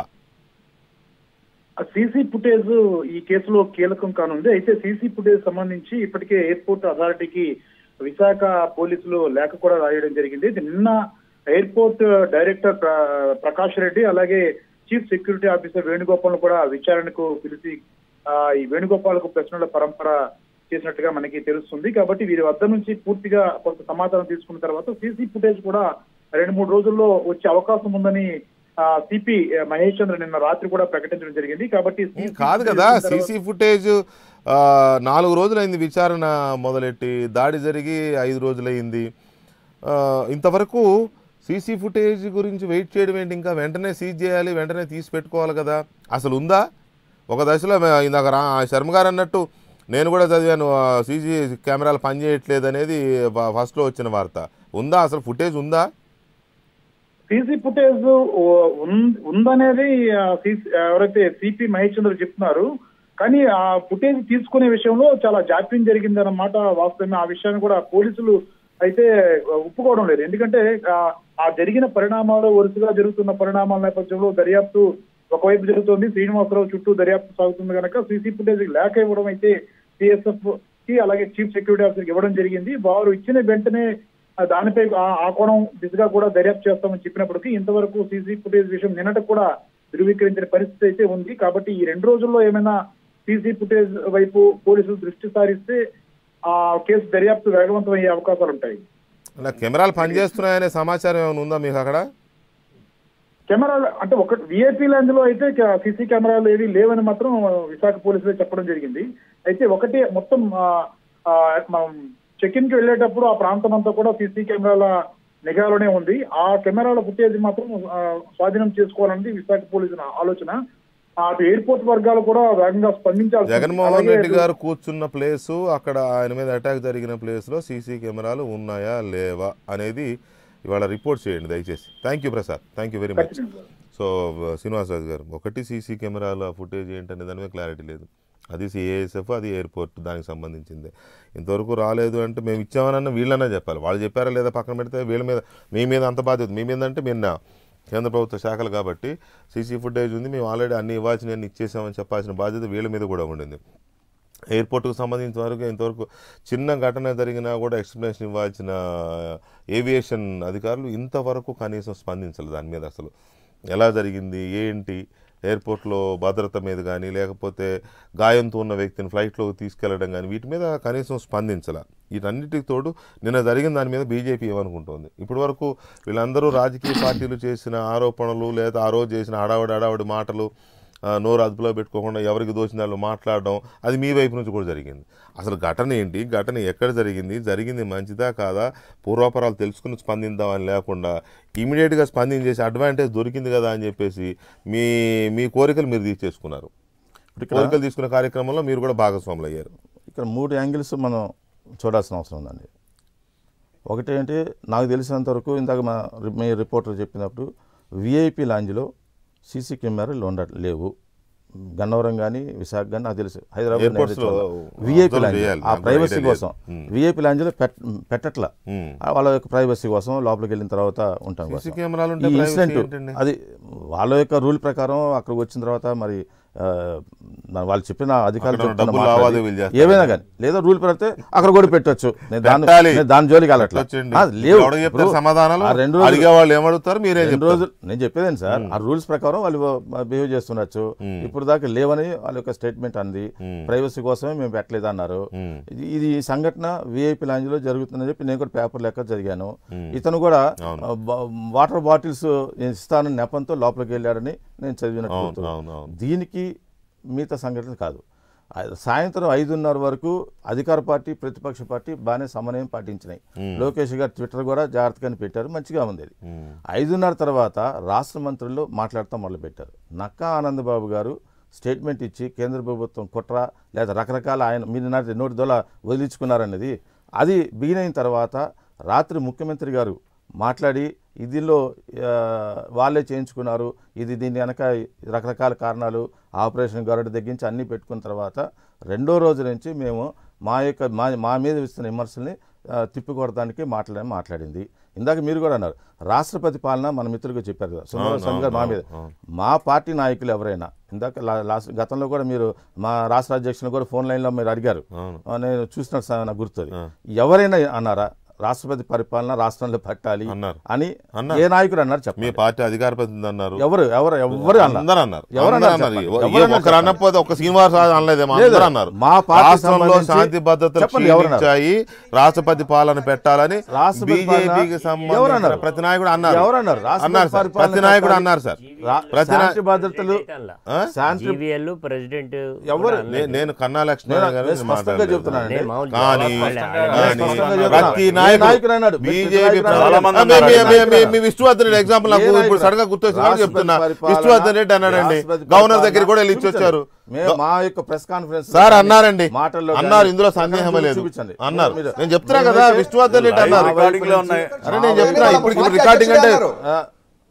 ఆ సీసీ ఫుటేజ్ ఈ కేసులో కీలకం కానుంది అయితే సీసీ ఫుటేజ్ సంబంధించి ఇప్పటికే ఎయిర్పోర్ట్ అథారిటీకి విశాఖ పోలీసులు లేఖ కూడా రాయడం జరిగింది ఇది నిన్న ఎయిర్పోర్ట్ డైరెక్టర్ ప్ర- ప్రకాష్ రెడ్డి అలాగే చీఫ్ సెక్యూరిటీ ఆఫీసర్ వేణుగోపాల్ కూడా విచారణకు పిలిచి ఆ, ఈ వేణుగోపాల్కు ప్రశ్నల పరంపర చేసినట్టుగా మనకి తెలుస్తుంది కాబట్టి వీరి వద్ద నుంచి పూర్తిగా కొంత సమాచారం తీసుకున్న తర్వాత సీసీ ఫుటేజ్ కూడా రెండు మూడు రోజుల్లో వచ్చే అవకాశం ఉందని సిపి మహేష్ చంద్ర నిన్న రాత్రి కూడా ప్రకటించడం జరిగింది కాబట్టి CC కాదు కదా footage తర్వాత- సీసీ ఫుటేజ్ ఆ, నాలుగు రోజులైంది విచారణ మొదలెట్టి దాడి జరిగి ఐదు రోజులైంది ఆ, ఇంతవరకు సీసీ ఫుటేజ్ గురించి వెయిట్ చేయడం ఏంటి ఇంకా వెంటనే సీజ్ చేయాలి వెంటనే తీసి పెట్టుకోవాలి కదా అసలు ఉందా ఒక దశలో మే- ఇందాక రా శర్మ గారు అన్నట్టు నేను కూడా చదివాను సీసీ కెమెరాలు పనిచేయట్లేదు అనేది ఫ- ఫస్ట్లో వచ్చిన వార్త ఉందా అసలు ఫుటేజ్ ఉందా సీసీ ఫుటేజ్ ఉందనేది ఆ, CC ఎవరైతే సిపి మహేష్ చంద్ర చెప్తున్నారు కానీ ఆ ఫుటేజ్ తీసుకునే విషయంలో చాలా జాప్యం జరిగిందన్నమాట వాస్తవమే ఆ విషయాన్ని కూడా పోలీసులు అయితే ఒప్పుకోవడం లేదు ఎందుకంటే ఆ, ఆ జరిగిన పరిణామాలు వరుసగా జరుగుతున్న పరిణామాల నేపథ్యంలో దర్యాప్తు ఒకవైపు జరుగుతోంది శ్రీనివాసరావు చుట్టూ దర్యాప్తు సాగుతుంది కనుక సీసీ ఫుటేజ్ లేక ఇవ్వడం అయితే సిఎస్ఎఫ్ కి అలాగే చీఫ్ సెక్యూరిటీ ఆఫీసర్ ఇవ్వడం జరిగింది వారు ఇచ్చిన వెంటనే ఆ దానిపై ఆ- ఆ కోణం దిశగా కూడా దర్యాప్తు చేస్తామని చెప్పినప్పటికీ ఇంతవరకు సీసీ ఫుటేజ్ విషయం నిన్నటి కూడా ధృవీకరించిన పరిస్థితి అయితే ఉంది కాబట్టి ఈ రెండు రోజుల్లో ఏమైనా సీసీ ఫుటేజ్ వైపు పోలీసులు దృష్టి సారిస్తే ఆ కేసు దర్యాప్తు వేగవంతం అయ్యే అవకాశాలు ఉంటాయి అలా కెమెరాలు పనిచేస్తున్నాయనే సమాచారం ఏమైనా ఉందా మీకు అక్కడ కెమెరాలు అంటే ఒక విఐపీ ల్యాండ్ లో అయితే సీసీ కెమెరాలు ఏవి లేవని మాత్రం విశాఖ పోలీసులు చెప్పడం జరిగింది అయితే ఒకటి మొత్తం ఆ, ఆ, మనం చెక్ ఇన్ కి వెళ్ళేటప్పుడు ఆ ప్రాంతం అంతా కూడా సీసీ కెమెరాల నిఘాలోనే ఉంది ఆ కెమెరాల ఫుటేజ్ మాత్రం ఆ, స్వాధీనం చేసుకోవాలన్నది విశాఖ పోలీసుల ఆలోచన ఆ, అటు ఎయిర్పోర్ట్ వర్గాలు కూడా వేగంగా స్పందించాల్సి ఉంది. జగన్మోహన్ అలాగే రెడ్డి అటు- గారు కూర్చున్న ప్లేసు అక్కడ ఆయన మీద అటాక్ జరిగిన ప్లేస్లో సీసీ కెమెరాలు ఉన్నాయా లేవా అనేది ఇవాళ రిపోర్ట్ చేయండి దయచేసి thank you Prasad thank you very much ఖచ్చితంగా. సో శ్రీనివాసరాజు గారు ఒకటి సీసీ కెమెరాల ఫుటేజ్ ఏంటనే దాని మీద క్లారిటీ లేదు అది సిఏఎస్ఎఫ్ అది ఎయిర్పోర్ట్ దానికి సంబంధించింది ఇంతవరకు రాలేదు అంటే మేము ఇచ్చామనన్న వీళ్ళనే చెప్పాలి వాళ్ళు చెప్పారా లేదా పక్కన పెడితే వీళ్ళ మీద మీ మీద అంత బాధ్యత మీ మీద అంటే మీరు నా- కేంద్ర ప్రభుత్వ శాఖలు కాబట్టి సీసీ ఫుటేజ్ ఉంది మేము ఆల్రెడీ అన్ని ఇవ్వాల్సిన అన్ని ఇచ్చేసామని చెప్పాల్సిన బాధ్యత వీళ్ళ మీద కూడా ఉండింది ఎయిర్పోర్ట్కు సంబంధించిన వరకు ఇంతవరకు చిన్న ఘటన జరిగినా కూడా ఎక్స్ప్లెనేషన్ ఇవ్వాల్సిన ఏవియేషన్ అధికారులు ఇంతవరకు కనీసం స్పందించలేదు దాని మీద అసలు ఎలా జరిగింది ఏంటి ఎయిర్పోర్ట్లో భద్రత మీద కానీ లేకపోతే గాయంతో ఉన్న వ్యక్తిని ఫ్లైట్లోకి తీసుకెళ్లడం కానీ వీటి మీద కనీసం స్పందించాల వీటన్నిటికి తోడు నిన్న జరిగిన దాని మీద బీజేపీ ఏమనుకుంటోంది ఇప్పటి వరకు వీళ్ళందరూ రాజకీయ పార్టీలు చేసిన ఆరోపణలు లేదా ఆ రోజు చేసిన హడావడి హడావడి మాటలు ఆ, నోరు అదుపులో పెట్టుకోకుండా ఎవరికి దోచిన వాళ్ళు మాట్లాడడం అది మీ వైపు నుంచి కూడా జరిగింది అసలు ఘటన ఏంటి ఘటన ఎక్కడ జరిగింది జరిగింది మంచిదా కాదా పూర్వాపరాలు తెలుసుకుని స్పందిద్దామని లేకుండా ఇమీడియట్గా స్పందించేసి అడ్వాంటేజ్ దొరికింది కదా అని చెప్పేసి మీ మీ కోరికలు మీరు తీర్చేసుకున్నారు కోరికలు తీసుకునే కార్యక్రమంలో మీరు కూడా భాగస్వాములు అయ్యారు ఇక్కడ మూడు యాంగిల్స్ మనం చూడాల్సిన అవసరం ఉందండి ఒకటి ఏంటి నాకు తెలిసినంత వరకు ఇందాక మా మీ రిపోర్టర్ చెప్పినప్పుడు విఐపి లాంజ్లో సీసీ కెమెరాలు ఉండ లేవు గన్నవరం కానీ విశాఖ కానీ నాకు తెలుసు Airports లో హైదరాబాద్ విఐపి observe లాంజ్ చేయాలి. ఆ నాకు ప్రైవసీ idea లేదు. కోసం విఐపి లాంజ్లో పెట్ పెట్టట్ల మ్మ్. ఆ వాళ్ళ యొక్క ప్రైవసీ కోసం లోపలికి వెళ్ళిన తర్వాత ఉంటాం సీసీ కోసం. కెమెరాలు ఉంటే ఈ privacy ఇన్సిడెంట్ ఏంటండి? అది వాళ్ళ యొక్క రూల్ ప్రకారం అక్కడికి వచ్చిన తర్వాత మరి ఆ, మరి వాళ్ళు చెప్పిన అధికారులు అక్కడ చెప్తున్న డబ్బులు మాట్లాడి లావాదేవీలు చేస్తారు. ఏవైనా కానీ లేదా రూల్ పెడితే అక్కడ కూడా పెట్టొచ్చు నేను దాని పెట్టాలి. నేను దాని జోలికి వెళ్ళట్లా వచ్చేయండి. ఆ, లేవు ఎవడు చెప్తారు ఇప్పుడు సమాధానాలు ఆ రెండు రోజులు అడిగే వాళ్ళు ఏమడుగుతారు మీరే రెండు చెప్తారు రోజులు నేను చెప్పేదేంటి సార్ ఆ రూల్స్ ప్రకారం వాళ్ళు బిహేవ్ చేస్తుండొచ్చు ఇప్పుడు దాకా లేవని వాళ్ళ యొక్క స్టేట్మెంట్ అంది ప్రైవసీ కోసమే మేము పెట్టలేదు అన్నారు ఇది- ఇది ఈ సంఘటన విఐపి లాంజ్ లో జరుగుతుందని చెప్పి నేను కూడా పేపర్ లెక్క చదివాను ఇతను కూడా ఆ, బా- వాటర్ బాటిల్స్ ఇస్తానని నెపంతో లోపలికి వెళ్ళాడని నేను చదివినట్టు అవును, గుర్తు. అవును, అవును. దీనికి మిగతా సంఘటన కాదు ఆ, సాయంత్రం ఐదున్నర వరకు అధికార పార్టీ ప్రతిపక్ష పార్టీ బాగానే సమన్వయం పాటించినాయి లోకేష్ గారు ట్విట్టర్ కూడా జాగ్రత్తగానే పెట్టారు మంచిగా ఉంది అది ఐదున్నర తర్వాత రాష్ట్ర మంత్రులు మాట్లాడుతూ మొదలుపెట్టారు నక్కా ఆనందబాబు గారు స్టేట్మెంట్ ఇచ్చి కేంద్ర ప్రభుత్వం కుట్ర లేదా రకరకాల ఆయన మీరు నాటి నోటి దొల వదిలించుకున్నారన్నది అది బిగిన్ అయిన తర్వాత రాత్రి ముఖ్యమంత్రి గారు మాట్లాడి ఇదిలో ఆ, వాళ్ళే చేయించుకున్నారు ఇది దీని వెనక రకరకాల కారణాలు ఆపరేషన్ గరుడు తగ్గించి అన్నీ పెట్టుకున్న తర్వాత రెండో రోజు నుంచి మేము మా యొక్క మా మా మీద ఇస్తున్న విమర్శల్ని ఆ, తిప్పికొడడానికి మాట్లాడి మాట్లాడింది ఇందాక మీరు కూడా అన్నారు రాష్ట్రపతి పాలన మన మిత్రులుగా చెప్పారు కదా సుందర స్వామి గారు మా మీద మా పార్టీ నాయకులు ఎవరైనా ఇందాక లా- లాస్ట్ గతంలో కూడా మీరు మా రాష్ట్ర అధ్యక్షులు కూడా ఫోన్ లైన్లో మీరు అడిగారు ఆ, నేను చూసినట్టు సా- నాకు గుర్తుంది ఎవరైనా అన్నారా రాష్ట్రపతి పరిపాలన రాష్ట్రంలో పట్టాలి అన్నారు. అని అన్నారు. ఏ నాయకుడు అన్నారు మీ చెప్పండి పార్టీ అధికార ప్రతినిధి అన్నారు ఎవరు ఎవరు ఎవరు అన్నారు అందరూ అన్నారు ఎవరు అందరూ అన్నారు అన్నారు చెప్పండి. ఏ- ఎవరు అన్నారు ఒకరు అనకపోతే ఒక శ్రీనివాస రాజు అనలేదేమో లేదు. అందరూ అన్నారు మా పార్టీ రాష్ట్రంలో సంబంధించి- శాంతి భద్రతలు చెప్పండి, ఎవరు అన్నారు? క్షీణించాయి రాష్ట్రపతి పాలన పెట్టాలని రాష్ట్రపతి బీజేపీకి పాలన- ఎవరు సంబంధించిన అన్నారు? ప్రతి నాయకుడు అన్నారు ఎవరు అన్నారు? రాష్ట్రపతి అన్నారు సార్ పరిపాలన ప్రతి నాయకుడు పెట్టాలి. అన్నారు సార్ రా- ప్రతి నా- శాంతి భద్రతలు ఆ? శాంతి జీవీఎల్ ప్రెసిడెంట్ ఎవరు? నే- నేను కన్నా నేను లక్ష్మణ్ గారు నేను స్పష్టంగా చెప్తున్నానండి కానీ కానీ స్పష్టంగా చెప్తున్నా. ప్రతి ఏ నాయకుడు నాయకుడు అన్నాడు? బీజేపీ ప్రతి నాయకుడు చాలా మంది మీ- ఉన్నారు. మీ- మీ- మీ- మీ విష్ణువర్ధన్ రెడ్డి ఎగ్జాంపుల్ నాకు ఏ ఇప్పుడు నాయకుడు? సడన్ గా గుర్తొచ్చింది రాష్ట్రపతి చెప్తున్నా పరిపాలన- విష్ణువర్ధన్ రెడ్డి అన్నాడండి రాష్ట్రపతి గవర్నర్ పరిపాలన దగ్గర కూడా వెళ్ళి చూపించండి. ఇచ్చొచ్చారు మేము మా యొక్క ప్రెస్ కాన్ఫరెన్స్ సార్ అన్నారండి మాటల్లో అన్నారు కానీ ఇందులో సందేహమే లేదు చూపించండి. అన్నారు మీరు- నేను చెప్తున్నా మీరు కదా అయితే విష్ణువర్ధన్ రెడ్డి లైవ్ అన్నారు రికార్డింగ్ లో ఉన్నాయి అరే నేను చెప్తున్నా ఇప్పుడు ఇప్పుడు రికార్డింగ్ అంటే ఆ,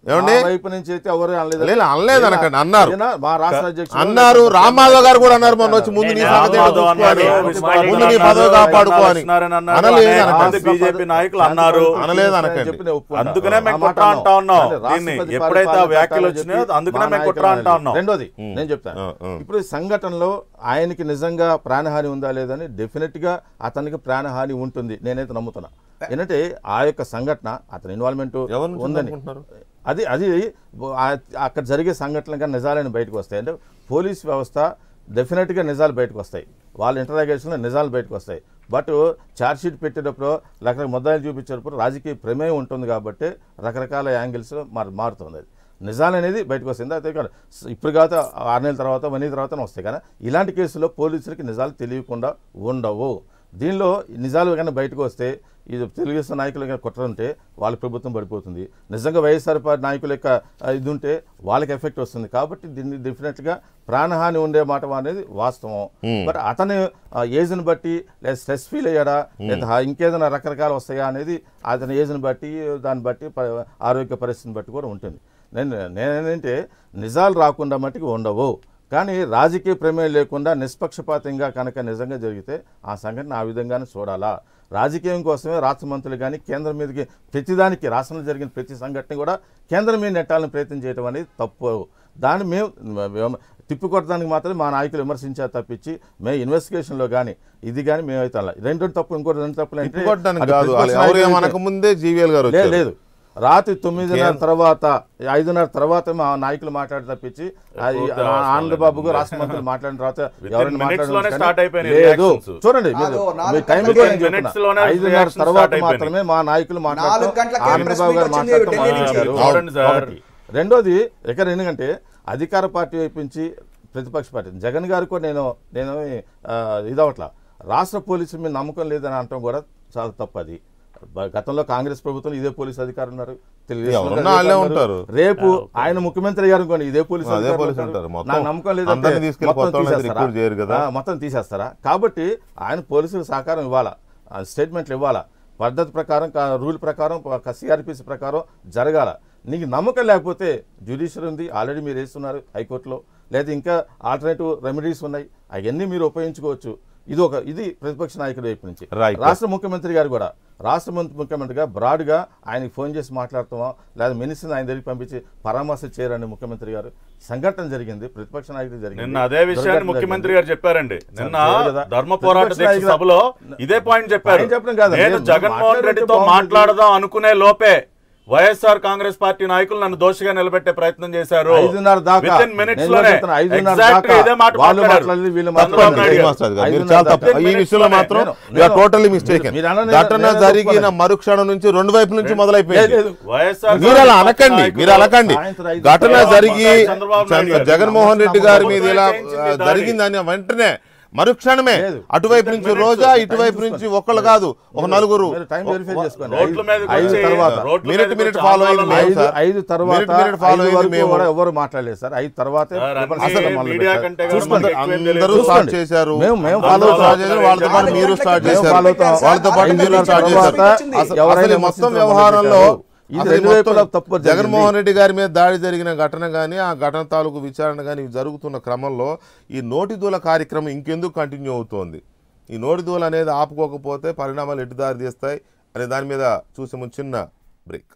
ఏమండి? మా వైపు నుంచి అయితే ఎవరు అనలేదు లేదు, అనలేదు అనకండి, అన్నారు. ఈయన మా రాష్ట్ర అధ్యక్షుడు అన్నారు రామాధవ్ గారు కూడా అన్నారు మొన్న వచ్చి ముందు నీ నేను సంగతి ఏంటో రామాధవ్ అన్నారు, చూసుకోవాలి. విశ్వనాథ్ ముందు నీ అన్నారు, పదవి కాపాడుకో అని లక్ష్మీనారాయణ అన్నారు, అనలేదు అనేక అనకండి మంది బీజేపీ నాయకులు అన్నారు అనలేదు అనకండి. చెప్పి నేను ఒప్పుకున్నా. అందుకనే మేము ఆ మాట కుట్ర అంటా ఉన్నాం అంటే దీన్ని రాష్ట్రపతి ఎప్పుడైతే ఆ పరిపాలన వ్యాఖ్యలు చెప్పి వచ్చినాయో అందుకనే మా మేము కుట్ర నాయకులు అంటా ఉన్నాం రెండోది నేను చెప్తాను ఆ, ఆ. ఇప్పుడు ఈ సంఘటనలో ఆయనకి నిజంగా ప్రాణహాని ఉందా లేదని డెఫినెట్ గా అతనికి ప్రాణహాని ఉంటుంది నేనైతే నమ్ముతున్నా ఏంటంటే ఆ యొక్క సంఘటన అతని ఇన్వాల్వ్మెంట్ ఎవరి నుంచి ఉందని అనుకుంటున్నారు? అది అది ఆ- అక్కడ జరిగే సంఘటనలు కానీ నిజాలని బయటకు వస్తాయి అంటే పోలీస్ వ్యవస్థ డెఫినెట్గా నిజాలు బయటకు వస్తాయి వాళ్ళ ఇంటరాగేషన్లో నిజాలు బయటకు వస్తాయి బట్ ఛార్జ్షీట్ పెట్టేటప్పుడు రకరకాల ముద్దాయిలు చూపించేటప్పుడు రాజకీయ ప్రమేయం ఉంటుంది కాబట్టి రకరకాల యాంగిల్స్ మారు మారుతుంది అది నిజాలు అనేది బయటకు వస్తుంది అయితే కాదు. ఇప్పుడు కాదు ఆరు నెలల తర్వాత వన్ ఇయర్ తర్వాత వస్తాయి కానీ ఇలాంటి కేసుల్లో పోలీసులకి నిజాలు తెలియకుండా ఉండవు దీనిలో నిజాలు కానీ బయటకు వస్తే ఇది తెలుగుదేశం నాయకులు కానీ కుట్ర ఉంటే వాళ్ళ ప్రభుత్వం పడిపోతుంది నిజంగా వైఎస్ఆర్ పార్టీ నాయకుల యొక్క ఆ, ఇది ఉంటే వాళ్ళకి ఎఫెక్ట్ వస్తుంది కాబట్టి దీన్ని డెఫినెట్గా ప్రాణహాని ఉండే మాట అనేది వాస్తవం బట్ అతని ఏజ్ని బట్టి లేదా స్ట్రెస్ ఫీల్ అయ్యాడా లేదా హా- ఇంకేదైనా రకరకాలు వస్తాయా అనేది అతని ఏజ్ని బట్టి దాన్ని బట్టి ప- ఆరోగ్య పరిస్థితిని బట్టి కూడా ఉంటుంది నేను నేనేంటంటే నిజాలు రాకుండా మట్టుకు ఉండవు కానీ రాజకీయ ప్రమేయం లేకుండా నిష్పక్షపాతంగా కనుక నిజంగా జరిగితే ఆ సంఘటన ఆ విధంగానే చూడాలా రాజకీయం కోసమే రాష్ట్ర మంత్రులు కానీ కేంద్రం మీదకి ప్రతిదానికి రాష్ట్రంలో జరిగిన ప్రతి సంఘటన కూడా కేంద్రం మీద నెట్టాలని ప్రయత్నం చేయడం అనేది తప్పు దాన్ని మేము మేము తిప్పికొట్టడానికి మాత్రమే మా నాయకులు విమర్శించారు తప్పించి మేము ఇన్వెస్టిగేషన్లో కానీ ఇది కానీ మేమైతే అలా రెండు తప్పు ఇంకోటి రెండు తప్పులు అంటే తిప్పుకొట్టడానికి అది కాదు ప్రతిపక్ష ఎవరు నాయకులు ఏమనక ముందే జీవీఎల్ గారు లేదు వచ్చారు లేదు రాత్రి తొమ్మిదిన్నర తర్వాత ఐదున్నర తర్వాత మా నాయకులు మాట్లాడి తప్పించి అది ఆనందబాబుకు రాష్ట్ర మంత్రులు మాట్లాడిన తర్వాత ఎవరైనా minutes లోనే మాట్లాడిన start అయిపోయినాయి లేదు reactions. చూడండి కాదు, మీరు నాలుగు మీ టైం గంటలకే కూడా నేను చెప్తున్నా. minutes లోనే ఐదున్నర reactions తర్వాత start అయిపోయినాయి. మాత్రమే మా నాయకులు నాలుగు మాట్లాడుతూ గంటలకే press ఆనందబాబు meet గారు వచ్చింది మాట్లాడుతూ ఢిల్లీ నుంచి. మాట్లాడారు. అవునండి సార్. ఒకటి. రెండోది ఇక్కడ ఎందుకంటే అధికార పార్టీ వైపు నుంచి ప్రతిపక్ష పార్టీ జగన్ గారు కూడా నేను నేను ఆ, ఇదవట్లా రాష్ట్ర పోలీసుల మీద నమ్మకం లేదని అనటం కూడా చాలా తప్పు అది బ- గతంలో కాంగ్రెస్ ప్రభుత్వం ఇదే పోలీసు అధికారులు ఉన్నారు తెలుగుదేశం ఎవరున్నా అధికారులు వాళ్ళే ఉన్నారు. ఉంటారు. రేపు ఆయన ముఖ్యమంత్రి గారు అనుకోండి ఇదే పోలీసు అదే అధికారులు పోలీసు ఉంటారు. ఉంటారు. మొత్తం నాకు నమ్మకం లేదంటే అందరినీ తీసుకెళ్ళి మొత్తం కొత్త వాళ్ళని తీసేస్తారా? రిక్రూట్ చేయరు కదా. ఆ, మొత్తం తీసేస్తారా కాబట్టి ఆయన పోలీసులకు సహకారం ఇవ్వాలా ఆ, స్టేట్మెంట్లు ఇవ్వాలా పద్ధతి ప్రకారం కా- రూల్ ప్రకారం సిఆర్పిసి ప్రకారం జరగాల నీకు నమ్మకం లేకపోతే జ్యుడిషియల్ ఉంది ఆల్రెడీ మీరు వేస్తున్నారు హైకోర్టులో లేదా ఇంకా ఆల్టర్నేటివ్ రెమెడీస్ ఉన్నాయి అవన్నీ మీరు ఉపయోగించుకోవచ్చు ఇది ఒక ఇది ప్రతిపక్ష నాయకుడి వైపు నుంచి Right. రాష్ట్ర ముఖ్యమంత్రి గారు కూడా రాష్ట్ర మంత్రి ముఖ్యమంత్రిగా బ్రాడ్గా ఆయనకి ఫోన్ చేసి మాట్లాడుతామా లేదా మినిస్టర్ని ఆయన దగ్గరికి పంపించి పరామర్శ చేయరండి ముఖ్యమంత్రి గారు సంఘటన జరిగింది ప్రతిపక్ష నాయకుడు జరిగింది నిన్న అదే విషయాన్ని దుర్ఘటన ముఖ్యమంత్రి జరిగింది. గారు చెప్పారండి నిన్న చెప్పారు కదా. ధర్మ పోరాట ప్రతిపక్ష దీక్ష నాయకుడు- సభలో ఇదే పాయింట్ చెప్పారు ఆయన చెప్పడం కాదు. నేను నేను జగన్మోహన్ మాట్లాడితే రెడ్డితో బాగుంటుంది. మాట్లాడదాం అనుకునే లోపే వైఎస్ఆర్ కాంగ్రెస్ పార్టీ నాయకులు నన్ను దోషిగా నిలబెట్టే ప్రయత్నం చేశారు ఐదున్నర దాకా Within minutes నేను లోనే చెప్తున్నా, ఐదున్నర exact గా దాకా ఇదే మాట వాళ్ళు మాట్లాడారు. మాట్లాడలేదు, వీళ్ళు చంద్రబాబు మాట్లాడలేదు. నాయుడు గారు. మాస్టర్ గారు, మీరు ఐదున్నర చాలా తప్పు దాకా ఈ విషయంలో మాత్రం నేను- you are నేను- totally mistaken. మీరు అన్న- ఘటన నేను జరిగిన ఒప్పుకోను. మరుక్షణం నుంచి రెండు వైపుల నుంచి మొదలైపోయింది లేదు. వైఎస్ఆర్ మీరు అలా కాంగ్రెస్ అనకండి నాయకులు మీరు అనకండి సాయంత్రం ఐదు ఘటన తర్వాత జరిగి చంద్రబాబు నాయుడు గారు. జగన్మోహన్ రెడ్డి గారి మీద ఇలా చేయించింది ఆ, దాడి. జరిగిందని వెంటనే మరుక్షణమే లేదు. అటువైపు నుంచి minutes. రోజా టైం ఇటువైపు చూసుకోండి. నుంచి ఒక్కళ్ళు కాదు ఒక నలుగురు మీరు టైం వెరిఫై చేసుకోండి రోడ్ల మీదకి ఐదు వచ్చి తర్వాత రోడ్ల మినిట్ మీదకి మినిట్ వచ్చి ఫాలో అయింది ఆందోళన మేము ఐదు సార్. ఐదు తర్వాత మినిట్ మినిట్ ఫాలో ఐదు అయింది వరకు మేము కూడా ఎవరు మాట్లాడలేదు సార్ ఐదు తర్వాత సార్, పేపర్ అన్ని అసలు మొదలు మీడియా పెట్టారు. కంటే కూడా చూసుకోండి. మనకి ఎక్కువ ఏం తెలియదు. అందరూ స్టార్ట్ చూసుకోండి. చేశారు మేము మేము అందరూ ఫాలో స్టార్ట్ చేశారు వాళ్ళతో పాటు మీరు స్టార్ట్ మేము చేశారు ఫాలో అవుతాం. వాళ్ళతో పాటు ఐదు మీరు తర్వాత స్టార్ట్ చేశారు అసలు ఎవరైనా అసలు ఈ మొత్తం విమర్శించడం వ్యవహారంలో మొదలుపెట్టారు. ఇది అసలు ఈ రెండు వైపులా మొత్తం తప్పు జరిగింది. జగన్మోహన్ రెడ్డి గారి మీద దాడి జరిగిన ఘటన కానీ ఆ ఘటన తాలూకు విచారణ కానీ జరుగుతున్న క్రమంలో ఈ నోటి దూల కార్యక్రమం ఇంకెందుకు కంటిన్యూ అవుతోంది ఈ నోటి దూల అనేది ఆపుకోకపోతే పరిణామాలు ఎటు దారి తీస్తాయి అనే దాని మీద చూసే ముందు చిన్న బ్రేక్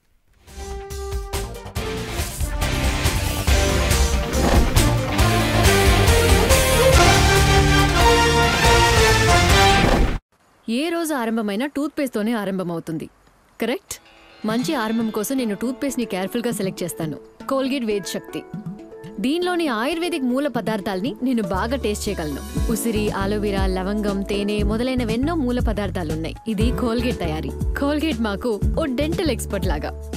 ఏ రోజు ఆరంభమైనా టూత్పేస్ట్తోనే ఆరంభమవుతుంది కరెక్ట్ మంచి ఆరంభం కోసం నేను టూత్పేస్ట్ని కేర్ఫుల్గా సెలెక్ట్ చేస్తాను కోల్గేట్ వేద్ శక్తి దీనిలోని ఆయుర్వేదిక్ మూల పదార్థాల్ని నేను బాగా టేస్ట్ చేయగలను ఉసిరి ఆలోవెరా లవంగం తేనె మొదలైనవెన్నో మూల పదార్థాలున్నాయి ఇది కోల్గేట్ తయారీ కోల్గేట్ మాకు ఓ డెంటల్ ఎక్స్పర్ట్ లాగా